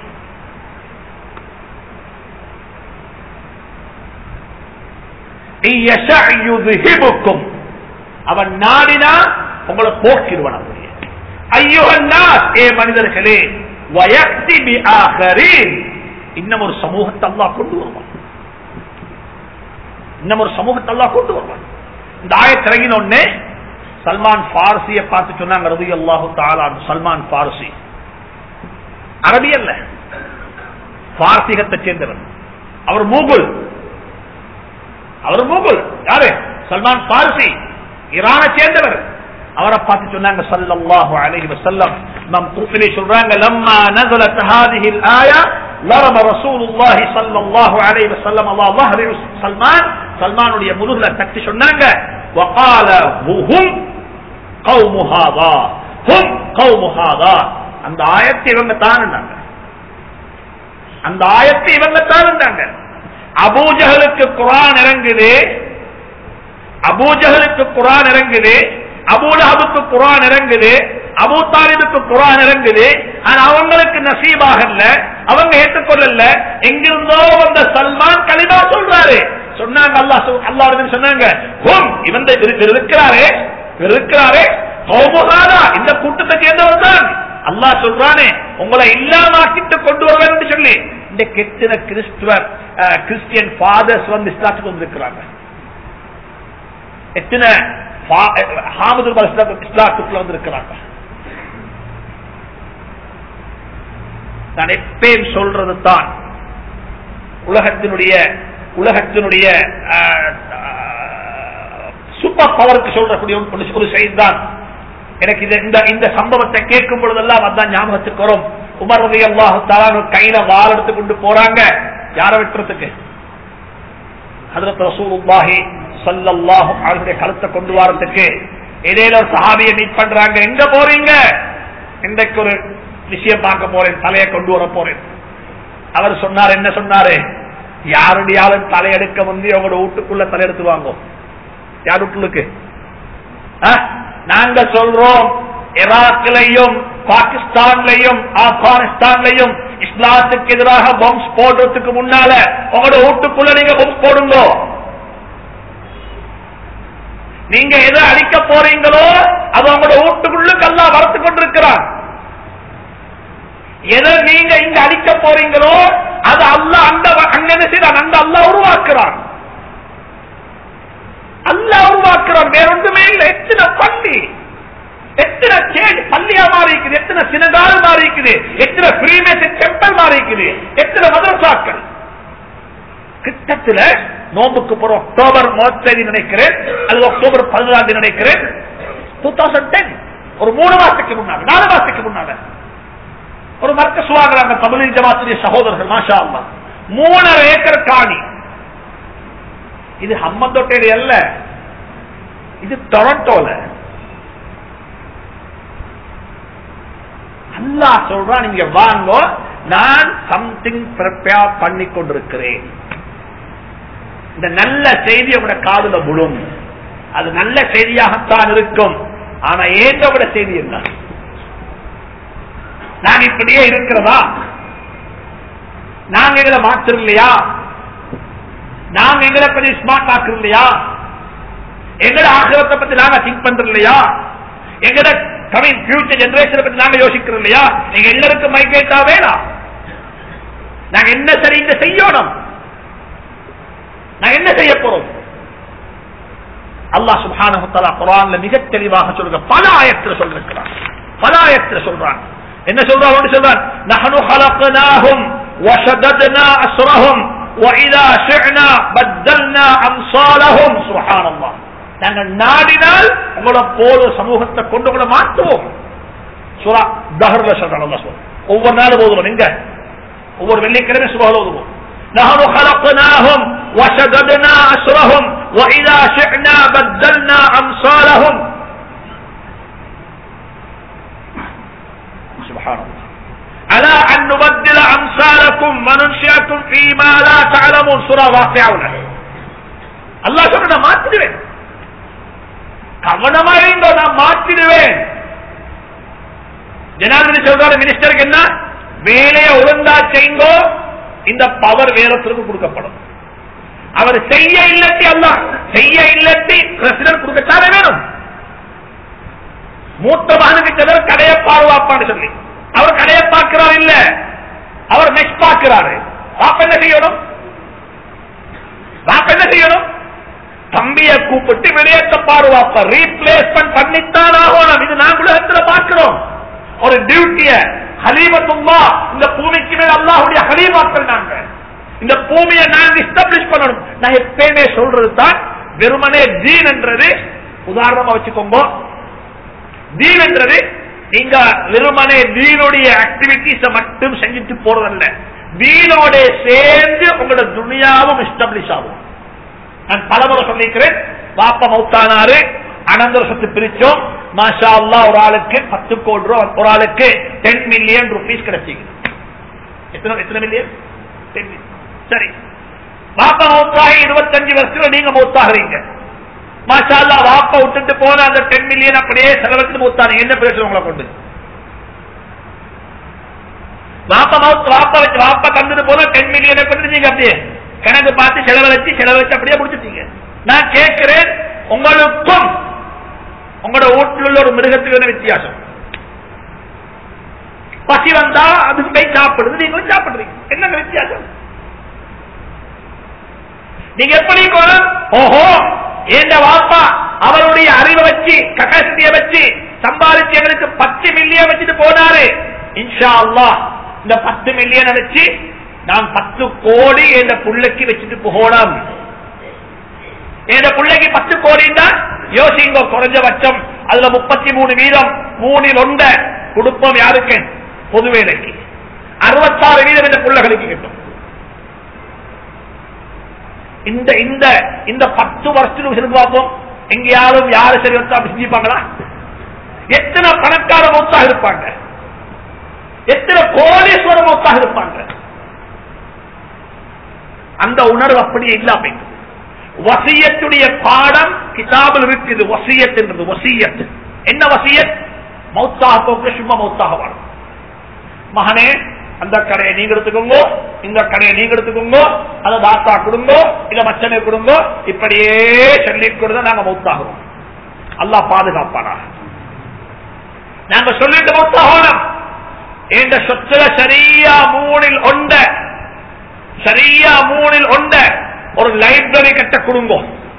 யுதுஹிபுக்கும் அவன் நாடினா உங்களை போக்கிடுவான் அப்படியே ஐயோன்னா ஏ மனிதர்களே வயக்தி பி ஆகரீன் இன்னும் ஒரு சமூகத்தை அல்லா கொண்டு வருவான் இன்னும் ஒரு சமூகத்தை அல்லா கொண்டு வருவான் இந்த ஆயத்திறங்கின உடனே சல்மான் பாரசிய பார்த்து சொன்னாங்க ரவி அல்லாஹு தாலான் சல்மான் பாரசி அரபி அல்ல பாரசீகத்தை சேர்ந்தவர் அவர் மூகுல் அவர் மூகுல் யாரு சல்மான் பாரசி ஈரானை சேர்ந்தவர் அவரை பார்த்து சொன்னாங்க சல்லல்லாஹு அலைஹி வஸல்லம் நம் குர்த்திலே சொல்றாங்க லம்மா நஸலத் ஹாதிஹி الآية ضرب رسول الله صلى الله عليه وسلم على ظهر سلمان சல்மானுடைய முதுகுல தட்டி சொன்னாங்க وقال هم قوم هذا هم قوم هذا அந்த ஆயத்தை இவங்க தான் அந்த ஆயத்தை இவங்க தான் அபூஜகலுக்கு குரான் இறங்குது அபூஜகலுக்கு குரான் இறங்குது அபூலஹபுக்கு குரான் இறங்குது அபூ தாலிபுக்கு குரான் இறங்குது ஆனா அவங்களுக்கு நசீபாகல அவங்க ஏற்றுக்கொள்ளல எங்கிருந்தோ வந்த சல்மான் கலிமா சொல்றாரு சொன்னாங்க அல்லா அல்லா சொன்னாங்க ஹோம் இவன் இருக்கிறாரே இருக்கிறாரே கௌமுகாரா இந்த கூட்டத்தை சேர்ந்தவர் தான் அல்லா சொல்றானே உங்களை இல்லாமாக்கிட்டு கொண்டு வருவேன் சொல்லி இந்த கெட்டின கிறிஸ்துவர் கிறிஸ்டியன் ஃபாதர்ஸ் வந்து இஸ்லாத்துக்கு வந்திருக்கிறாங்க எத்தனை இஸ்லாத்துக்குள்ள வந்திருக்கிறாங்க நான் எப்பயும் சொல்றது தான் உலகத்தினுடைய உலகத்தினுடைய சூப்பர் பவருக்கு சொல்றக்கூடிய ஒரு செய்தி தான் எனக்கு இந்த இந்த சம்பவத்தை கேட்கும் பொழுதெல்லாம் அதான் ஞாபகத்துக்கு வரும் உமர் ரவி அல்லாஹு தாலானு கையில வால் எடுத்து கொண்டு போறாங்க யாரை வெட்டுறதுக்கு ஹதரத் ரசூலுல்லாஹி சல்லல்லாஹு அவருடைய கழுத்தை கொண்டு வரதுக்கு இடையில ஒரு சஹாபியை மீட் பண்றாங்க எங்க போறீங்க இன்றைக்கு ஒரு விஷயம் பார்க்க போறேன் தலையை கொண்டு வர போறேன் அவர் சொன்னார் என்ன சொன்னாரு யாருடையாலும் தலையெடுக்க வந்து அவங்களோட வீட்டுக்குள்ள தலையெடுத்து வாங்கும் யார் வீட்டுக்கு நாங்க சொல்றோம் ஈராக்லையும் பாகிஸ்தான்லையும் ஆப்கானிஸ்தான்லையும் இஸ்லாத்துக்கு எதிராக பம்ஸ் போடுறதுக்கு முன்னால உங்களோட வீட்டுக்குள்ள நீங்க பம்ஸ் போடுங்க நீங்க எதை அழிக்க போறீங்களோ அது உங்களோட வீட்டுக்குள்ள கல்லா வளர்த்து கொண்டிருக்கிறான் எதை நீங்க இங்க அழிக்க போறீங்களோ அது அல்ல அந்த அங்கே செய்தான் அந்த அல்ல உருவாக்குறான் அல்ல உருவாக்குறான் வேற ஒன்றுமே இல்லை எத்தனை பள்ளி எத்தனை சேஞ்ச் பள்ளியா மாறி இருக்குது எத்தனை சினகால் மாறி இருக்குது எத்தனை பிரீமேசன் டெம்பிள் மாறி இருக்குது எத்தனை மதரசாக்கள் கிட்டத்துல நோம்புக்கு போற அக்டோபர் முப்பத்தி நினைக்கிறேன் அது அக்டோபர் பதினாலாம் நினைக்கிறேன் டூ தௌசண்ட் டென் ஒரு மூணு மாசத்துக்கு முன்னால நாலு மாசத்துக்கு முன்னால ஒரு மர்க்கஸ் வாங்குறாங்க தமிழ் ஜமாத்துடைய சகோதரர்கள் மாஷா அல்லா மூணரை ஏக்கர் காணி இது ஹம்மந்தோட்டேரி அல்ல இது டொரண்டோல அல்லா சொல்றான் நீங்க வாங்கோ நான் சம்திங் ப்ரிப்பேர் பண்ணி கொண்டிருக்கிறேன் இந்த நல்ல செய்தி உங்களோட காதுல விழும் அது நல்ல செய்தியாகத்தான் இருக்கும் ஆனா ஏற்ற விட செய்தி என்ன நாங்க இப்படியே இருக்கிறதா நாங்க எங்களை மாற்றம் இல்லையா நாங்க எங்களை கொஞ்சம் ஸ்மார்ட் ஆக்குறது இல்லையா எங்கட ஆக்கிரத்தை பத்தி நாங்க திங்க் பண்றது இல்லையா எங்கட கமிங் ஃபியூச்சர் ஜெனரேஷனை பத்தி நாங்க யோசிக்கிறோம் இல்லையா நீங்க எல்லாருக்கும் மைக்கேட்டா வேணாம் நாங்க என்ன சரி இங்க செய்யணும் நான் என்ன செய்ய போறோம் அல்லாஹ் சுப்ஹானஹு தஆலா குர்ஆன்ல மிக தெளிவாக சொல்ற பல ஆயத்துல சொல்லிருக்கிறான் பல ஆயத்துல சொல்றான் என்ன சொல்றான் ஒன்று சொல்றான் நஹனு خلقناهم وشددنا اسرهم واذا شئنا بدلنا امثالهم سبحان الله நாங்கள் நாடினால் உங்களோட போல சமூகத்தை கொண்டு கூட மாற்றுவோம் சுரா தஹர்ல சொல்றான் அல்லாஹ் சொல்றான் ஒவ்வொரு நாளும் ஓதுவோம் எங்க ஒவ்வொரு வெள்ளிக்கிழமை சுபஹல் ஓதுவோம் نحن خلقناهم وشددنا أسرهم وإذا شئنا بدلنا أمثالهم سبحان الله ألا أن نبدل أمثالكم وننشئكم فيما لا تعلمون سورة واقعون அல்லாஹ் சொல்ற நான் மாத்திடுவேன் கவனமா இருந்தோ நான் மாத்திடுவேன் ஜனாதிபதி சொல்றாரு மினிஸ்டருக்கு என்ன வேலையை ஒழுங்கா செய்யுங்கோ இந்த பவர் வேறத்திற்கு கொடுக்கப்படும் அவர் செய்ய இல்லட்டி அல்ல செய்ய இல்லட்டி பிரசிடன்ட் கொடுக்கத்தானே வேணும் மூத்த மகனுக்கு சிலர் கடையை பாதுகாப்பான்னு சொல்லி அவர் கடையை பார்க்கிறார் இல்ல அவர் மெஷ் பார்க்கிறாரு பாப்ப என்ன செய்யணும் பாப்ப என்ன செய்யணும் தம்பிய கூப்பிட்டு வெளியேற்ற பாதுகாப்ப ரீப்ளேஸ்மெண்ட் பண்ணித்தான் ஆகணும் இது நாங்க உலகத்துல பார்க்கிறோம் ஒரு டியூட்டிய ஹலீமத்துல்லா இந்த பூமிக்கு மேல் அல்லாஹுடைய ஹலீமாக்கள் நாங்க இந்த பூமியை நாங்க எஸ்டாப்ளிஷ் பண்ணணும் நான் எப்பயுமே சொல்றது தான் வெறுமனே தீன் என்றது உதாரணமா வச்சுக்கோங்க தீன் என்றது நீங்க வெறுமனே தீனுடைய ஆக்டிவிட்டிஸ மட்டும் செஞ்சுட்டு போறதல்ல தீனோட சேர்ந்து உங்களோட துணியாவும் எஸ்டாப்ளிஷ் ஆகும் நான் பலமுறை சொல்லிக்கிறேன் பாப்பா மௌத்தானாரு அனந்தர சொத்து பிரிச்சோம் மாஷா அல்லா ஒரு ஆளுக்கு பத்து கோடி ரூபாய் ஒரு ஆளுக்கு டென் மில்லியன் ருபீஸ் கிடைச்சிங்க எத்தனை எத்தனை மில்லியன் டென் சரி பாப்பா மௌத்தாகி இருபத்தஞ்சு வருஷத்துல நீங்க மௌத்தாகிறீங்க மாஷா அல்லா வாப்பா விட்டுட்டு போன அந்த டென் மில்லியன் அப்படியே செலவழித்து மௌத்தானீங்க என்ன பிரச்சனை உங்களை கொண்டு வாப்பா மௌத் வாப்பா வச்சு வாப்பா தந்துட்டு போன டென் மில்லியனை கொண்டு நீங்க அப்படியே கணக்கு பார்த்து செலவழிச்சு செலவழிச்சு அப்படியே முடிச்சிட்டீங்க நான் கேட்கிறேன் உங்களுக்கும் உங்களோட வீட்டில் உள்ள ஒரு மிருகத்துக்கு என்ன வித்தியாசம் பசி வந்தா அது போய் சாப்பிடுது நீங்களும் சாப்பிடுறீங்க என்னங்க வித்தியாசம் நீங்க எப்படி இருக்கணும் ஓஹோ ஏண்ட வாப்பா அவருடைய அறிவை வச்சு கப்பாசிட்டியை வச்சு சம்பாதிச்சு எங்களுக்கு பத்து மில்லியன் வச்சுட்டு போனாரு இன்ஷா அல்லாஹ் இந்த பத்து மில்லியன் வச்சு நான் பத்து கோடி என் புள்ளைக்கு வச்சுட்டு போகணும் என் பிள்ளைக்கு பத்து கோடி யோசிங்க குறைஞ்சபட்சம் அதுல முப்பத்தி மூணு வீதம் மூணில் ஒன்ற குடும்பம் யாருக்கு பொது வேலைக்கு அறுபத்தாறு வீதம் இந்த பிள்ளைகளுக்கு கிட்டும் இந்த இந்த இந்த பத்து வருஷத்துக்கு சிறப்பு பார்ப்போம் எங்கேயாவது யாரு சரி வந்து அப்படி செஞ்சுப்பாங்களா எத்தனை பணக்கார மொத்தாக இருப்பாங்க எத்தனை கோடீஸ்வர மொத்தாக இருப்பாங்க அந்த உணர்வு அப்படியே இல்லாம வசியத்துடைய பாடம் கிதாபில் இருக்குது வசியத் என்றது வசியத் என்ன வசியத் மௌத்தாக போக்கு சும்மா மௌத்தாக வாழும் மகனே அந்த கடையை நீங்க எடுத்துக்கோங்க இந்த கடையை நீங்க எடுத்துக்கோங்க அதை தாத்தா கொடுங்க இல்ல மச்சனை கொடுங்க இப்படியே சொல்லி கொடுத்த நாங்க மௌத்தாகிறோம் அல்லாஹ் பாதுகாப்பானா நாங்க சொல்லிட்டு மௌத்தாகணும் இந்த சொத்துல சரியா மூணில் ஒண்ட சரியா மூணில் ஒண்ட ஒரு லைப்ரரி கட்ட கொடுங்க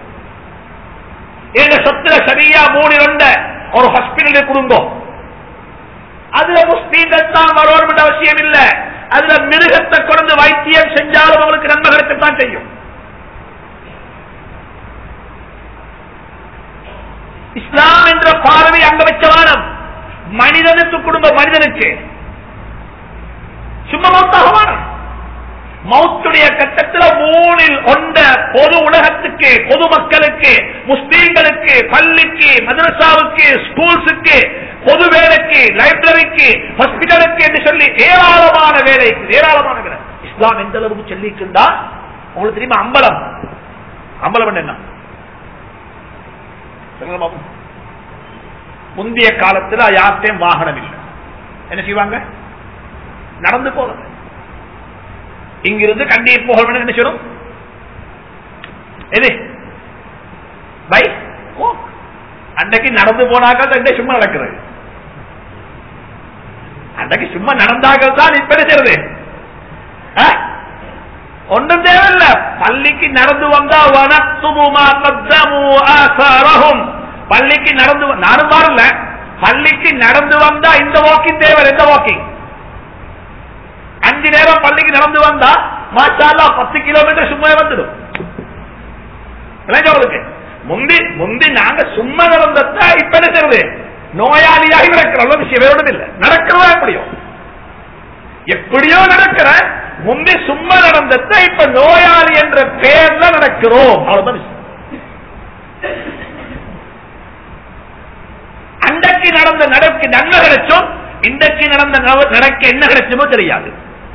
இந்த சொத்துல சரியா மூணில் ஒண்ட ஒரு ஹாஸ்பிட்டல் கொடுங்க அதுல முஸ்லீம்கள் தான் வரணும் அவசியம் இல்ல அதுல மிருகத்தை கொண்டு வைத்தியம் செஞ்சாலும் அவங்களுக்கு நன்மை கிடைக்கத்தான் செய்யும் இஸ்லாம் என்ற பார்வை அங்க வச்ச வானம் மனிதனுக்கு குடும்ப மனிதனுக்கு சும்மா மௌத்தாக வானம் மௌத்துடைய கட்டத்தில் மூணில் ஒன்ற பொது உலகத்துக்கு பொது மக்களுக்கு முஸ்லீம்களுக்கு பள்ளிக்கு மதரசாவுக்கு ஸ்கூல்ஸுக்கு பொது வேலைக்கு லைப்ரரிக்கு ஹாஸ்பிட்டலுக்கு என்று சொல்லி ஏராளமான வேலைக்கு ஏராளமான வேலை இஸ்லாம் எந்த அளவுக்கு சொல்லிக்கின்றா உங்களுக்கு தெரியுமா அம்பலம் அம்பலம் என்ன சொல்லுங்க பாப்போம். முந்தைய காலத்துல யார்கிட்டையும் வாகனம் இல்லை என்ன செய்வாங்க நடந்து போறது இங்கிருந்து கண்ணீர் போக வேண்டும் என்ன செய்யணும் எது பை அன்றைக்கு நடந்து போனாக்க அன்றைக்கு சும்மா நடக்கிறது அன்றைக்கு சும்மா நடந்தாக தான் இப்ப என்ன செய்யறது ஆ? ஒன்றும் தேவையில்ல பள்ளிக்கு நடந்து வந்தா வனத்துமுமா கத்தமு ஆசாரஹும் பள்ளிக்கு நடந்து வ- நானும் வரல பள்ளிக்கு நடந்து வந்தா இந்த வாக்கிங் தேவை எந்த வாக்கிங் அஞ்சு நேரம் பள்ளிக்கு நடந்து வந்தா மாஷால்லா பத்து கிலோமீட்டர் சும்மா வந்துடும் விளங்க உங்களுக்கு முந்தி முந்தி நாங்க சும்மா நடந்ததா இப்ப என்ன செய்யறது நோயாளியாகி நடக்கிறோம் விஷயம் வேற ஒண்ணும் இல்ல நடக்கிறதா எப்படியோ எப்படியோ நடக்கிற முந்தி சும்மா நடந்தத இப்ப நோயாளி என்ற பெயர்ல நடக்கிறோம் அவ்வளவுதான் விஷயம். அன்றைக்கு நடந்த நடக்கு நன்மை கிடைச்சோம் இன்றைக்கு நடந்த நவ- நடக்க என்ன கிடைச்சுமோ தெரியாது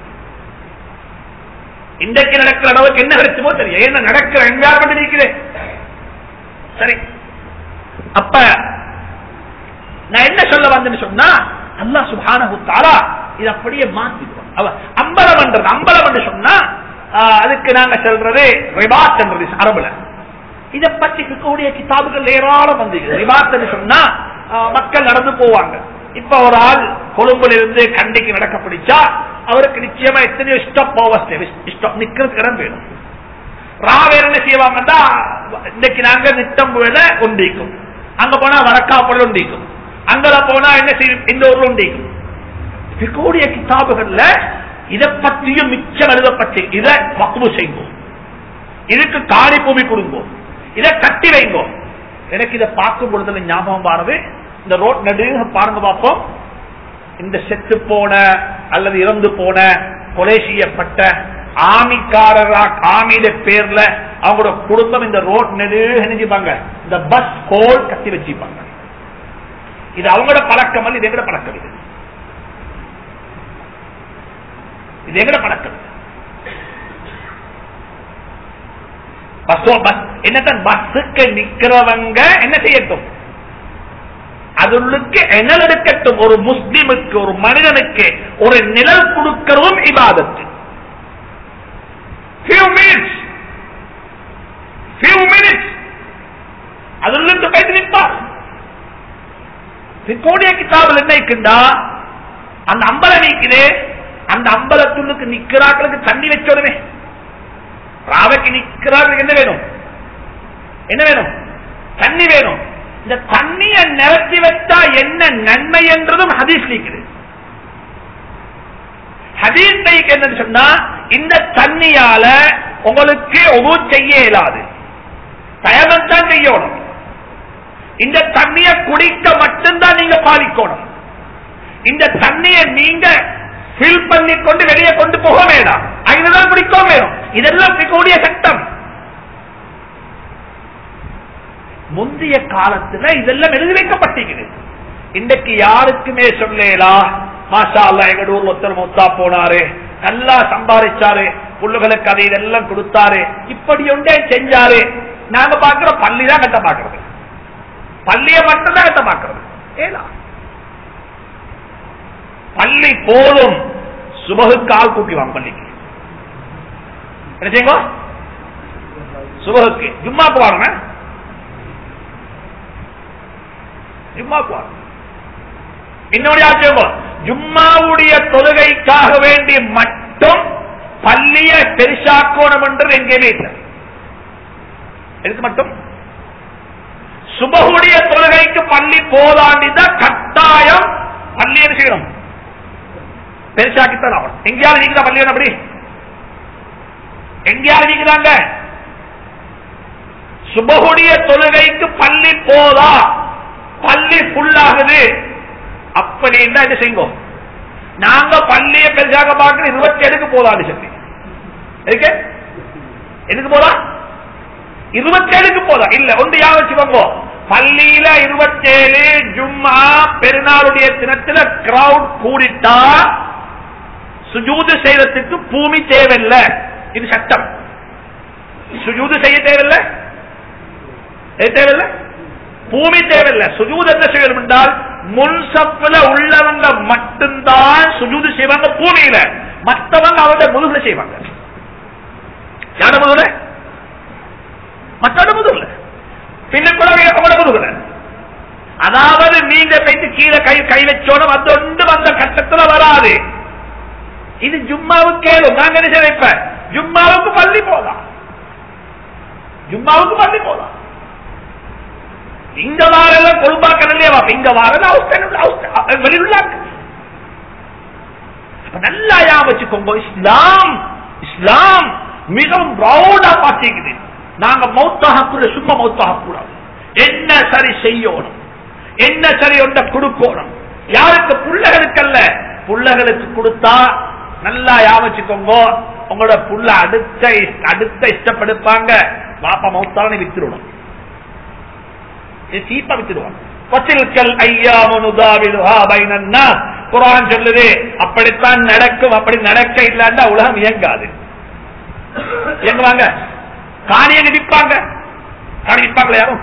இன்றைக்கு நடக்கிற அளவுக்கு என்ன கிடைச்சுமோ தெரியும் என்ன நடக்கிற என்வாரன்மெண்ட் இருக்குது சரி அப்ப நான் என்ன சொல்ல வந்தேன்னு சொன்னா அல்லாஹ் சுப்ஹானஹு தஆலா இது அப்படியே மாத்திடுவோம் அவ அம்பலம் என்றது அம்பலம் என்று சொன்னா ஆஹ், அதுக்கு நாங்க சொல்றது ரிபாத் என்றது அரபுல இத பத்தி இருக்கக்கூடிய கிதாபுகள் ஏராளம் வந்து ரிபாத் என்று சொன்னா ஆஹ், மக்கள் நடந்து போவாங்க இப்ப ஒரு ஆள் கொழும்புல இருந்து கண்டிக்கு நடக்க பிடிச்சா அவருக்கு நிச்சயமா எத்தனையோ ஸ்டாப் ஓவர் ஸ்டாப் நிக்கிறதுக்கு இடம் வேணும் ராவேர் என்ன செய்வாங்கன்னா இன்னைக்கு நாங்க நித்தம் வேலை உண்டிக்கும் அங்க போனா வரக்காப்பல் உண்டிக்கும் அங்கல போனா என்ன செய்யும் இந்த ஊர்ல உண்டிக்கும் இருக்கக்கூடிய கிதாபுகள்ல இதை பற்றியும் மிச்சம் எழுதப்பட்டு இதை பக்குவு செய்வோம் இதுக்கு காணி பூமி கொடுங்கோ இதை கட்டி வைங்கோ எனக்கு இதை பார்க்கும் பொழுதுல ஞாபகம் பாருது இந்த ரோட் நடுங்க பாருங்க பார்ப்போம் இந்த செத்து போன அல்லது இறந்து போன கொலை செய்யப்பட்ட ஆமிக்காரரா ஆமியிட பேர்ல அவங்களோட குடும்பம் இந்த ரோட் நெடு நினைச்சுப்பாங்க இந்த பஸ் கோல் கட்டி வச்சுப்பாங்க இது அவங்களோட பழக்கம் அல்ல இது எங்கட பழக்கம் இது இது எங்கட பழக்கம் பஸ் பஸ் என்னத்தான் பஸ்ஸுக்கு நிக்கிறவங்க என்ன செய்யட்டும் அதுக்கு எனல் எடுக்கட்டும் ஒரு முஸ்லிமுக்கு ஒரு மனிதனுக்கு ஒரு நிழல் கொடுக்கிறதும் இபாதத்து few minutes few minutes அதிலிருந்து போயிட்டு நிற்பார் கோடிய கிதாபில் என்ன இருக்குண்டா அந்த அம்பல நீக்குது அந்த அம்பலத்துள்ளுக்கு நிக்கிறாக்களுக்கு தண்ணி வச்ச உடனே ராவைக்கு நிக்கிறார்களுக்கு என்ன வேணும் என்ன வேணும் தண்ணி வேணும் இந்த தண்ணிய நிரப்பி வச்சா என்ன நன்மை என்றதும் ஹதீஸ் நீக்குது ஹதீஸ் நீக்கு என்னன்னு சொன்னா இந்த தண்ணியால உங்களுக்கு ஒவ்வொரு செய்ய இயலாது தயமம் தான் செய்யணும் இந்த தண்ணிய குடிக்க மட்டும்தான் நீங்க பாலிக்கணும் இந்த தண்ணிய நீங்க ஃபில் பண்ணி கொண்டு வெளியே கொண்டு போக வேண்டாம் அங்கதான் குடிக்கவும் வேணும் இதெல்லாம் கூடிய சட்டம் முந்தைய காலத்துல இதெல்லாம் எழுதி வைக்கப்பட்டிருக்குது இன்றைக்கு யாருக்குமே சொல்லலா மாஷா அல்லா எங்க ஊர்ல ஒருத்தர் மொத்தா போனாரு நல்லா சம்பாதிச்சாரு புள்ளுகளுக்கு அதை இதெல்லாம் கொடுத்தாரு இப்படி ஒன்றே செஞ்சாரு நாங்க பாக்குற பள்ளி தான் கட்ட பாக்குறது பள்ளிய மட்டும் தான் கட்ட பாக்குறது ஏலா பள்ளி போதும் சுபகுக்கு ஆள் கூட்டி வாங்க பள்ளிக்கு என்ன செய்யுங்க சுபகுக்கு ஜும்மாக்கு வாங்க ஜும்மாக்கு வாங்க இன்னொரு ஆச்சரியம் ஜும்மாவுடைய தொழுகைக்காக வேண்டி மட்டும் பள்ளிய பெருசாக்கோணம் என்று எங்கேயுமே இல்லை எதுக்கு மட்டும் சுபகுடைய தொழுகைக்கு பள்ளி போதாண்டிதான் கட்டாயம் பள்ளி என்ன செய்யணும் பெருசாக்கித்தான் ஆகணும் எங்கேயாவது நீங்க பள்ளி அப்படி எங்கேயாவது நீங்கிறாங்க சுபகுடைய தொழுகைக்கு பள்ளி போதா பள்ளி ஃபுல்லாகுது அப்படின்னா என்ன செய்வோம் நாங்க பள்ளியை பெருசாக பார்க்கிற இருபத்தி ஏழுக்கு போதாது சொல்லி எதுக்கு எதுக்கு போதா இருபத்தி ஏழுக்கு போதா இல்ல ஒன்று யா வச்சுக்கோங்க பள்ளியில இருபத்தேழு ஜும்மா பெருநாளுடைய தினத்துல கிரவுட் கூடிட்டா சுஜூது செய்யறதுக்கு பூமி தேவையில்லை இது சட்டம் சுஜூது செய்ய தேவையில்லை எது தேவையில்லை பூமி தேவையில்லை சுஜூது என்ன செய்யணும் என்றால் முன் சப்புல உள்ளவங்க மட்டும்தான் சுஜூது செய்வாங்க பூமியில மற்றவங்க அவருடைய முதுகுல செய்வாங்க யார முதுகுல மற்றோட முதுகுல பின்னுக்குள்ள அவங்களோட முதுகுல அதாவது நீங்க போயிட்டு கீழே கை கை வச்சோடும் அது ஒன்று வந்த கட்டத்துல வராது இது ஜும்மாவுக்கு கேளும் நாங்க என்ன செய்ய இப்ப ஜும்மாவுக்கு பள்ளி போலாம் ஜும்மாவுக்கு பள்ளி போலாம் இங்க வாரம் கொழும்பாக்கல் இல்லையா இங்க வாரம் வெளியுள்ளாக்கு நல்லா யா வச்சுக்கோங்க இஸ்லாம் இஸ்லாம் மிகவும் ப்ரௌடா பாத்தீங்குது நாங்க மௌத்தாக கூட சும்மா மௌத்தாக கூடாது என்ன சரி செய்யணும் என்ன சரி ஒன்ற கொடுக்கணும் யாருக்கு புள்ளகளுக்கல்ல புள்ளகளுக்கு கொடுத்தா நல்லா யா வச்சுக்கோங்க உங்களோட புள்ள அடுத்த அடுத்த இஷ்டப்படுப்பாங்க பாப்பா மௌத்தான வித்துடணும் சீப்பா வித்துடுவாங்க பசில்கல் ஐயாமனுதாவிலுஹா பைனன்னா குரான் சொல்லுது அப்படித்தான் நடக்கும் அப்படி நடக்க இல்லாண்டா உலகம் இயங்காது இயங்குவாங்க காணியை விற்பாங்க காணி விற்பாங்களா யாரும்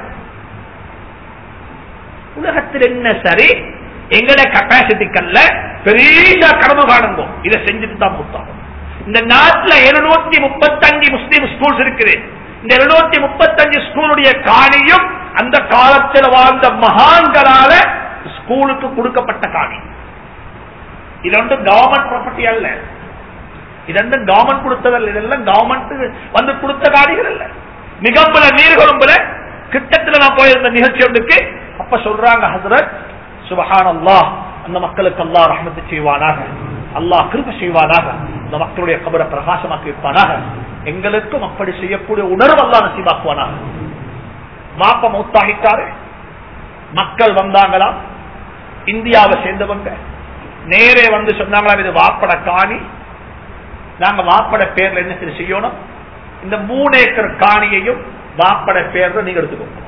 உலகத்தில் என்ன சரி எங்கட கப்பாசிட்டிக்கல்ல பெரிய கடமை காணுங்க இதை செஞ்சுட்டு தான் முத்தாகும் இந்த நாட்டுல எழுநூத்தி முப்பத்தஞ்சு முஸ்லீம் ஸ்கூல்ஸ் இருக்குது இந்த எழுநூத்தி முப்பத்தஞ்சு ஸ்கூலுடைய காணியும் அந்த காலத்தில் வாழ்ந்த மகான்களால ஸ்கூலுக்கு கொடுக்கப்பட்ட காணி இது ஒன்றும் கவர்மெண்ட் ப்ராப்பர்ட்டி அல்ல இது ஒன்றும் கவர்மெண்ட் கொடுத்ததல்ல இதெல்லாம் கவர்மெண்ட் வந்து கொடுத்த காணிகள் அல்ல மிகம்புல நீர்கொழும்புல கிட்டத்தில் நான் போயிருந்த நிகழ்ச்சி ஒன்றுக்கு அப்ப சொல்றாங்க ஹசரத் சுபஹான் அல்லாஹ் அந்த மக்களுக்கு அல்லாஹ் ரஹமத்து செய்வானாக அல்லாஹ் கிருப செய்வானாக இந்த மக்களுடைய கபரை பிரகாசமாக்கி வைப்பானாக எங்களுக்கும் அப்படி செய்யக்கூடிய உணர்வு அல்லா நசீபாக்குவானாக மாப்ப மௌத்தாகிட்டாரு மக்கள் வந்தாங்களா இந்தியாவை சேர்ந்தவங்க நேரே வந்து சொன்னாங்களா இது வாப்பட காணி நாங்க வாப்பட பேர்ல என்ன சரி செய்யணும் இந்த மூணு ஏக்கர் காணியையும் வாப்பட பேர்ல நீங்க எடுத்துக்கோங்க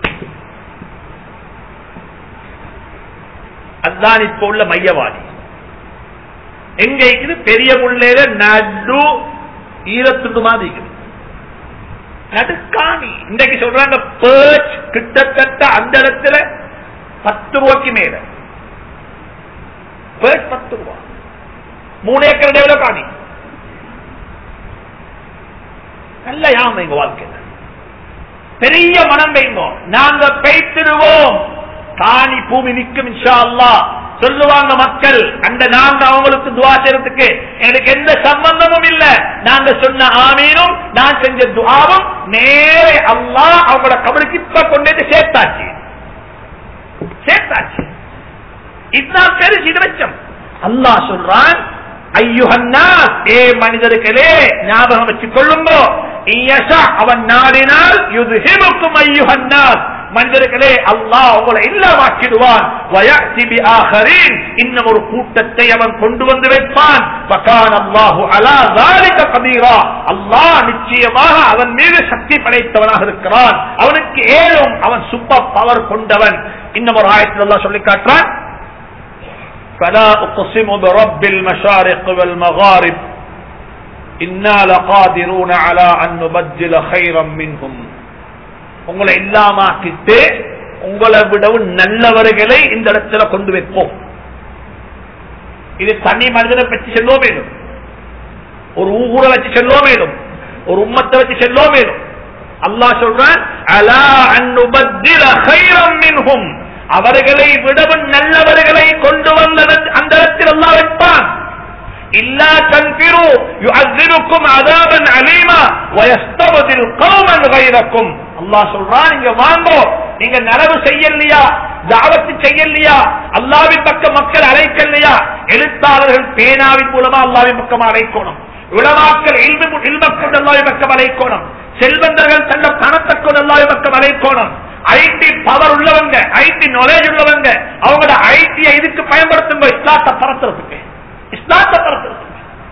அதுதான் இப்ப உள்ள மையவாதி எங்க இருக்குது பெரிய முள்ளையில நடு ஈரத்துண்டு மாதிரி இருக்குது நடுக்காணி இன்றைக்கு சொல்றாங்க பேர்ச் கிட்டத்தட்ட அந்த இடத்துல பத்து ரூபாய்க்கு மேல பேர்ச் பத்து ரூபா மூணு ஏக்கர் எவ்வளவு காணி நல்ல யாம் எங்க வாழ்க்கையில் பெரிய மனம் வைங்கோ நாங்க பெய்த்திடுவோம் காணி பூமி நிற்கும் இன்ஷா அல்லா சொல்லுவாங்க மக்கள் அந்த நாங்க அவங்களுக்கு துவா செய்யறதுக்கு எனக்கு எந்த சம்பந்தமும் இல்ல நாங்க சொன்ன ஆமீனும் நான் செஞ்ச துவாவும் நேரே அல்லா அவங்களோட கபலுக்கு இப்ப கொண்டு சேர்த்தாச்சு சேர்த்தாச்சு இதுதான் பெருசு இது வச்சம் அல்லாஹ் சொல்றான் ஐயுஹன்னா ஏ மனிதர்களே ஞாபகம் வச்சுக் கொள்ளுங்க அவன் நாடினால் யுதுஹிமுக்கும் ஐயுஹன்னாஸ் மனிதர்களே அல்லாஹ் உங்களை இல்லாமாக்கிடுவான் இன்னும் ஒரு கூட்டத்தை அவன் கொண்டு வந்து வைப்பான் அல்லாஹு அலா கபீரா அல்லாஹ் நிச்சயமாக அவன் மீது சக்தி படைத்தவனாக இருக்கிறான் அவனுக்கு ஏழும் அவன் சூப்பர் பவர் கொண்டவன் இன்னும் ஒரு ஆயத்தில் அல்லாஹ் சொல்லி காட்டுறான் فلا أقسم برب المشارق والمغارب إنا لقادرون على أن نبدل خيرا منهم உங்களை இல்லாமாக்கிட்டு உங்களை விடவும் நல்லவர்களை இந்த இடத்துல கொண்டு வைப்போம் இது தனி மனிதனை பற்றி செல்லோ வேணும் ஒரு ஊரை வச்சு செல்லோ வேணும் ஒரு உம்மத்தை வச்சு செல்லோ வேணும் அல்லாஹ் சொல்றான் அலா அன்னுபத்தில ஹைரம் மின்ஹும் அவர்களை விடவும் நல்லவர்களை கொண்டு வந்த அந்த இடத்தில் அல்லாஹ் வைப்பான் إلا تنفروا يعذبكم عذابا أليما ويستبدل قوما غيركم அல்லாஹ் சொல்றான் இங்க வாங்கோ நீங்க நலவு செய்யலையா தாவத்து செய்யலையா அல்லாவின் பக்கம் மக்கள் அழைக்கலையா எழுத்தாளர்கள் பேனாவின் மூலமா அல்லாவின் பக்கம் அழைக்கணும் உளமாக்கல் இல்மக்கொண்டு அல்லாவின் பக்கம் அழைக்கணும் செல்வந்தர்கள் தந்த பணத்தை கொண்டு அல்லாவின் பக்கம் அழைக்கணும் ஐடி பவர் உள்ளவங்க ஐடி நாலேஜ் உள்ளவங்க அவங்களோட ஐடியை இதுக்கு பயன்படுத்துங்க இஸ்லாத்தை பரத்துறதுக்கு இஸ்லாத்தை பரத்துறதுக்கு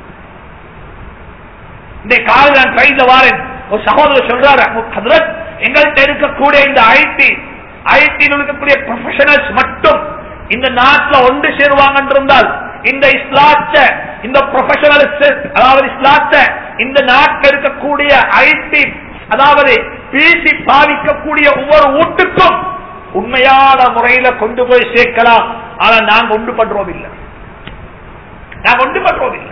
இந்த கால நான் கையில வாரேன் ஒரு சகோதரர் சொல்றாரு ஹதரத் எங்கள்கிட்ட இருக்கக்கூடிய இந்த ஐடி ஐடியில் இருக்கக்கூடிய ப்ரொஃபஷனல்ஸ் மட்டும் இந்த நாட்டில் ஒன்று சேருவாங்க இருந்தால் இந்த இஸ்லாத்த இந்த ப்ரொஃபஷனல்ஸ் அதாவது இஸ்லாத்த இந்த நாட்டில் இருக்கக்கூடிய ஐடி அதாவது பிசி பாவிக்கக்கூடிய ஒவ்வொரு வீட்டுக்கும் உண்மையான முறையில கொண்டு போய் சேர்க்கலாம் ஆனா நாங்க ஒன்று பண்றோம் இல்லை நாங்க ஒன்று பண்றோம் இல்லை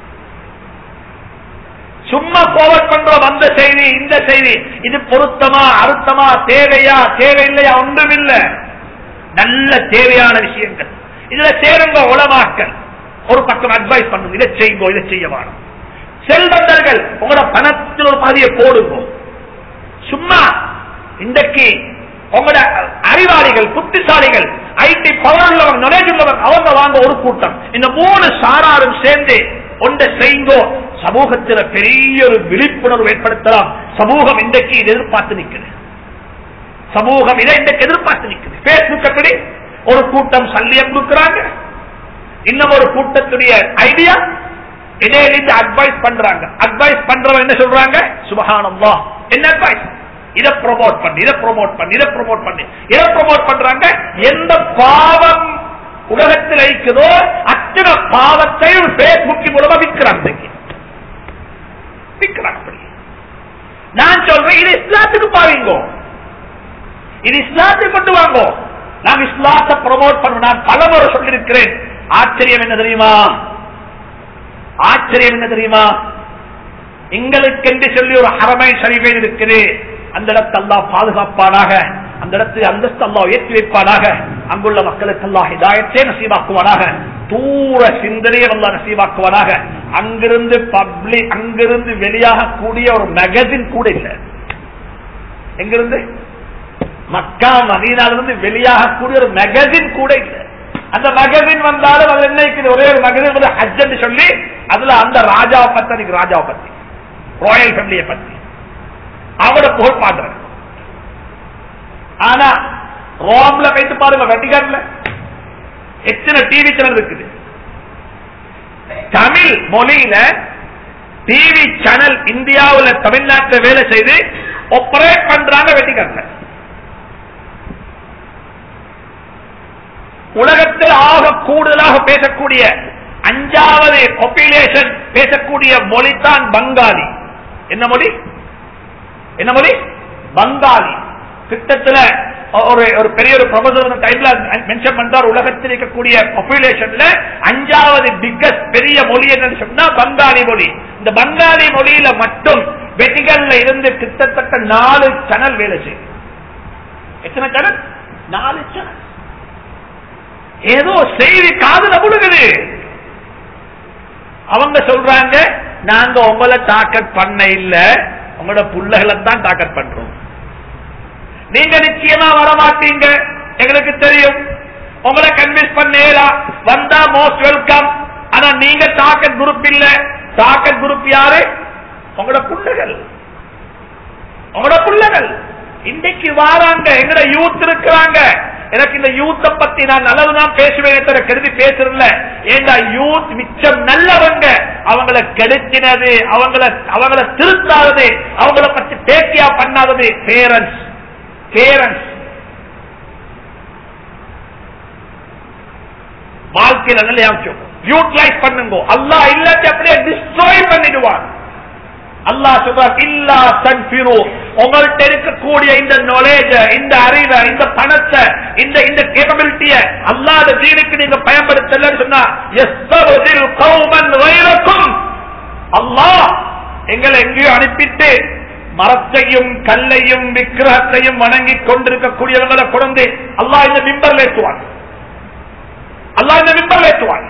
சும்மா போவட் பண்றோம் அந்த செய்தி இந்த செய்தி இது பொருத்தமா அறுத்தமா தேவையா தேவையில்லையா ஒன்றும் இல்ல நல்ல தேவையான விஷயங்கள் இதுல சேருங்க உளமாக்கல் ஒரு பக்கம் அட்வைஸ் பண்ணுங்க இதை செய்யுங்க இதை செய்ய வேணும் செல்வந்தர்கள் உங்களோட பணத்தில் ஒரு பாதியை போடுங்க சும்மா இன்றைக்கு உங்களோட அறிவாளிகள் புத்திசாலிகள் ஐடி பவர் உள்ளவங்க நாலேஜ் உள்ளவங்க அவங்க வாங்க ஒரு கூட்டம் இந்த மூணு சாராரும் சேர்ந்து ஒன்றை செய்யுங்கோ சமூகத்தில் பெரிய ஒரு விழிப்புணர்வு ஏற்படுத்தலாம் சமூகம் இன்றைக்கு இது எதிர்பார்த்து நிற்குது சமூகம் இதை இன்றைக்கு எதிர்பார்த்து நிற்குது பேஸ்புக் எப்படி ஒரு கூட்டம் சல்லியம் கொடுக்கிறாங்க இன்னும் ஒரு கூட்டத்துடைய ஐடியா இடையிலிருந்து அட்வைஸ் பண்றாங்க அட்வைஸ் பண்றவங்க என்ன சொல்றாங்க சுபகானம்வா என்ன அட்வைஸ் இதை ப்ரொமோட் பண்ணி இதை ப்ரொமோட் பண்ணி இதை ப்ரொமோட் பண்ணி இதை ப்ரொமோட் பண்றாங்க எந்த பாவம் உலகத்தில் இருக்குதோ அத்தனை பாவத்தையும் பேஸ்புக் மூலமா விற்கிறாங்க விற்கிறாங்க அப்படி நான் சொல்றேன் இது இஸ்லாத்துக்கு பாவீங்கோ இது இஸ்லாத்துக்கு கொண்டு வாங்கோ நாம் இஸ்லாத்தை ப்ரொமோட் பண்ண நான் பலமுறை சொல்லியிருக்கிறேன் ஆச்சரியம் என்ன தெரியுமா ஆச்சரியம் என்ன தெரியுமா எங்களுக்கு என்று சொல்லி ஒரு ஹரமை சரிவை இருக்குது அந்த இடத்தை அல்லா பாதுகாப்பானாக அந்த இடத்தில் அந்தஸ்து அல்லா உயர்த்தி வைப்பானாக அங்குள்ள மக்களுக்கு அல்லா ஹிதாயத்தே நசீவாக்குவானாக தூர சிந்தனையை அல்லா நசீவாக்குவானாக அங்கிருந்து பப்ளிக் அங்கிருந்து வெளியாக கூடிய ஒரு மேகசின் கூட இல்லை எங்கிருந்து மக்கா மதீனாலிருந்து வெளியாக கூடிய ஒரு மேகசின் கூட இல்லை அந்த மகசின் வந்தாலும் அது என்ன இருக்குது ஒரே ஒரு மகசின் வந்து ஹஜ் சொல்லி அதுல அந்த ராஜாவை பத்தி அன்னைக்கு ராஜாவை பத்தி ராயல் ஃபேமிலியை பத்தி அவட புகழ் பாடுறேன் ஆனா ரோம்ல வைத்து பாருங்க வெட்டிகான்ல எத்தனை டிவி சேனல் இருக்குது தமிழ் மொழியில டிவி சேனல் இந்தியாவில் தமிழ்நாட்டில் வேலை செய்து ஆபரேட் பண்றாங்க வெட்டிகான்ல உலகத்தில் ஆக கூடுதலாக பேசக்கூடிய அஞ்சாவது பாப்புலேஷன் பேசக்கூடிய மொழி தான் பங்காளி என்ன மொழி என்ன மொழி பங்காளி கிட்டத்துல ஒரு ஒரு பெரிய ஒரு ப்ரொஃபசர் டைம்ல மென்ஷன் பண்றார் உலகத்தில் இருக்கக்கூடிய பாப்புலேஷன்ல அஞ்சாவது பிக்கஸ்ட் பெரிய மொழி என்னன்னு சொன்னா பங்காளி மொழி இந்த பங்காளி மொழியில மட்டும் வெட்டிகள்ல இருந்து கிட்டத்தட்ட நாலு சேனல் வேலை செய்யும் எத்தனை சேனல் நாலு சேனல் ஏதோ செய்தி காதுல முழுகுது அவங்க சொல்றாங்க நாங்க உங்களை டாக்கெட் பண்ண இல்ல உங்களோட புள்ளைகளை தான் டாக்கெட் பண்றோம் நீங்க நிச்சயமா வரமாட்டீங்க எங்களுக்கு தெரியும் உங்களை கன்வின்ஸ் பண்ணேலா வந்தா மோஸ்ட் வெல்கம் ஆனா நீங்க டாக்கெட் குரூப் இல்ல டாக்கெட் குரூப் யாரு உங்களோட புள்ளைகள் உங்களோட புள்ளைகள் இன்னைக்கு வாராங்க எங்கட யூத் இருக்கிறாங்க எனக்கு இந்த யூத்த பத்தி நான் நல்லதுதான் பேசுவேன் தவிர கருதி பேசுறல ஏண்டா யூத் மிச்சம் நல்லவங்க அவங்கள கெடுக்கினது அவங்கள அவங்கள திருத்தாதது அவங்கள பத்தி பேட்டியா பண்ணாதது பேரண்ட்ஸ் பேரண்ட்ஸ் வாழ்க்கையில நல்ல யூட்டிலைஸ் பண்ணுங்க அல்லா இல்லாட்டி அப்படியே டிஸ்ட்ராய் பண்ணிடுவான் அல்லாஹ் சொல்றார் இல்லா தன்பிரு உங்கள்கிட்ட இருக்கக்கூடிய இந்த நாலேஜ இந்த அறிவை இந்த பணத்தை இந்த இந்த கேப்பபிலிட்டிய அல்லாத தீனுக்கு நீங்க பயன்படுத்தல சொன்னா எஸ்தவதில் கௌமன் வைரக்கும் அல்லாஹ் எங்களை எங்கேயோ அனுப்பிட்டு மரத்தையும் கல்லையும் விக்கிரகத்தையும் வணங்கி கொண்டிருக்கக்கூடியவங்களை கொண்டு அல்லாஹ் இந்த மிம்பர்ல ஏற்றுவான் அல்லாஹ் இந்த மிம்பர்ல ஏற்றுவான்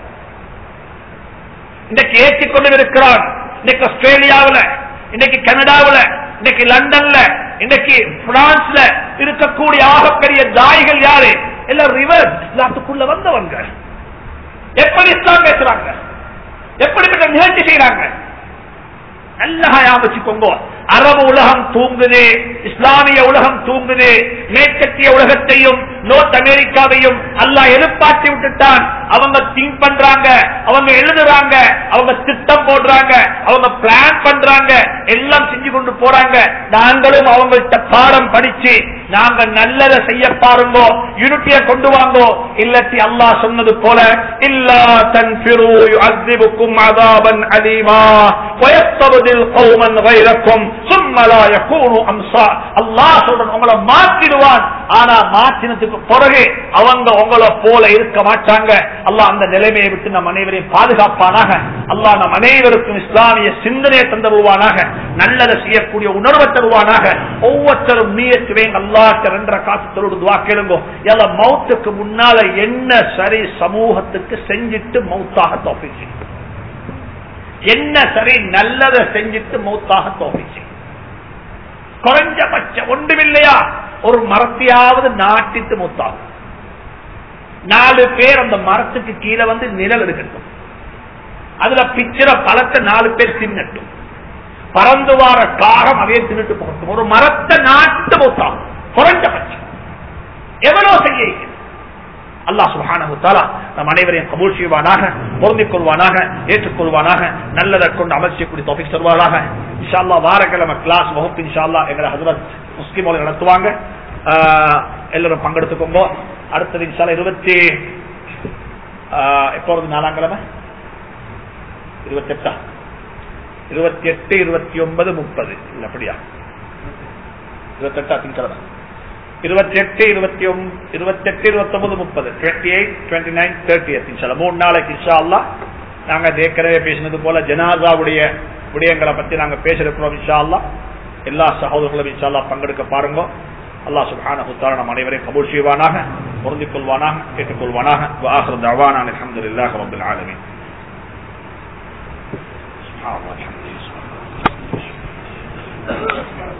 இன்றைக்கு ஏற்றிக் கொண்டு இருக்கிறான் இன்னைக்கு ஆஸ்திரேலியாவில் இன்னைக்கு கனடாவில் இன்னைக்கு லண்டன்ல இன்னைக்கு பிரான்ஸ்ல இருக்கக்கூடிய ஆகப்பெரிய தாய்கள் யாரு எல்லாம் ரிவர்ஸ் இஸ்லாத்துக்குள்ள வந்தவங்க எப்படி இஸ்லாம் பேசுறாங்க எப்படிப்பட்ட நிகழ்ச்சி செய்யறாங்க நல்லா ஞாபகம் வச்சுக்கோங்க அரபு உலகம் தூங்குது இஸ்லாமிய உலகம் தூங்குது மேற்கத்திய உலகத்தையும் நோர்த் அமெரிக்காவையும் அல்லாஹ் எழுப்பாட்டி விட்டுட்டான் அவங்க திங்க் பண்றாங்க அவங்க எழுதுறாங்க அவங்க திட்டம் போடுறாங்க அவங்க பிளான் பண்றாங்க எல்லாம் செஞ்சு கொண்டு போறாங்க நாங்களும் அவங்கள்ட்ட பாடம் படிச்சு நாங்க நல்லதை செய்ய பாருங்க யூனிட்டிய கொண்டு வாங்கோ இல்லத்தி அல்லாஹ் சொன்னது போல இல்லா தன்பிரு யுஅذிபுக்கும் அதாபன் அலீமா வயஸ்தபதில் கௌமன் வைரக்கும் சும்மலா யகூனு அம்சா அல்லாஹ் சொல்றான் உங்களை மாத்திடுவான் ஆனா மாற்றினதுக்கு பிறகு அவங்க உங்களை போல இருக்க மாட்டாங்க அல்லாஹ் அந்த நிலைமையை விட்டு நம் அனைவரையும் பாதுகாப்பானாக அல்லாஹ் நம் அனைவருக்கும் இஸ்லாமிய சிந்தனையை தந்தருவானாக நல்லதை செய்யக்கூடிய உணர்வை தருவானாக ஒவ்வொருத்தரும் நீயத்துவேங்க அல்லாஹ் ரெண்டரை காசு தொழுது துவா கேளுங்கோ எல்லாம் மௌத்துக்கு முன்னால என்ன சரி சமூகத்துக்கு செஞ்சிட்டு மௌத்தாக தோப்பிச்சு என்ன சரி நல்லதை செஞ்சிட்டு மௌத்தாக தோப்பிச்சு குறைஞ்சபட்சம் ஒன்றுமில்லையா ஒரு மரத்தையாவது நாட்டிட்டு மூத்தாகும் நாலு பேர் அந்த மரத்துக்கு கீழே வந்து நிழல் எடுக்கட்டும் அதுல பிச்சிற பழத்தை நாலு பேர் தின்னட்டும் பறந்து வார காரம் அதே தின்னுட்டு போகட்டும் ஒரு மரத்தை நாட்டு மூத்தாகும் குறைஞ்சபட்சம் எவ்வளவு செய்ய இருக்கிறது? அல்லாஹ் சுப்ஹானஹு தஆலா நம் அனைவரையும் கபூல் செய்வானாக பொருந்திக் கொள்வானாக ஏற்றுக்கொள்வானாக நல்லதை கொண்டு அமல் செய்யக்கூடிய தோபிக் தருவாராக இன்ஷா அல்லாஹ் வாரக்கிழமை கிளாஸ் வகுப்பு இன்ஷா அல்லாஹ் எங்களை ஹசரத் முஸ்லிம் அவர்கள் நடத்துவாங்க ஆஹ், எல்லாரும் பங்கெடுத்துக்கோங்க அடுத்தது இன்ஷா அல்லாஹ் இருபத்தி ஆஹ், எப்போ வருது நாலாம் கிழமை இருபத்தெட்டா இருபத்தி எட்டு இருபத்தி ஒன்பது முப்பது இல்ல அப்படியா இருபத்தெட்டா திங்கக்கிழமை இருபத்தி எட்டு இருபத்தி இருபத்தி எட்டு இருபத்தி ஒன்பது முப்பது twenty eight twenty nine thirty இன்ஷா மூணு நாளைக்கு இன்ஷா அல்லா நாங்க ஏற்கனவே பேசினது போல ஜனாதாவுடைய விடயங்களை பத்தி நாங்க பேசிருக்கிறோம் இன்ஷா அல்லா எல்லா சகோதரர்களும் இன்ஷா அல்லா பங்கெடுக்க பாருங்க அல்லாஹ் சுப்ஹானஹு தஆலா நம் அனைவரையும் கபூல் செய்வானாக பொருந்திக் கொள்வானாக ஏற்றுக்கொள்வானாக وآخر دعوانا الحمد لله رب العالمين سبحان الله الحمد لله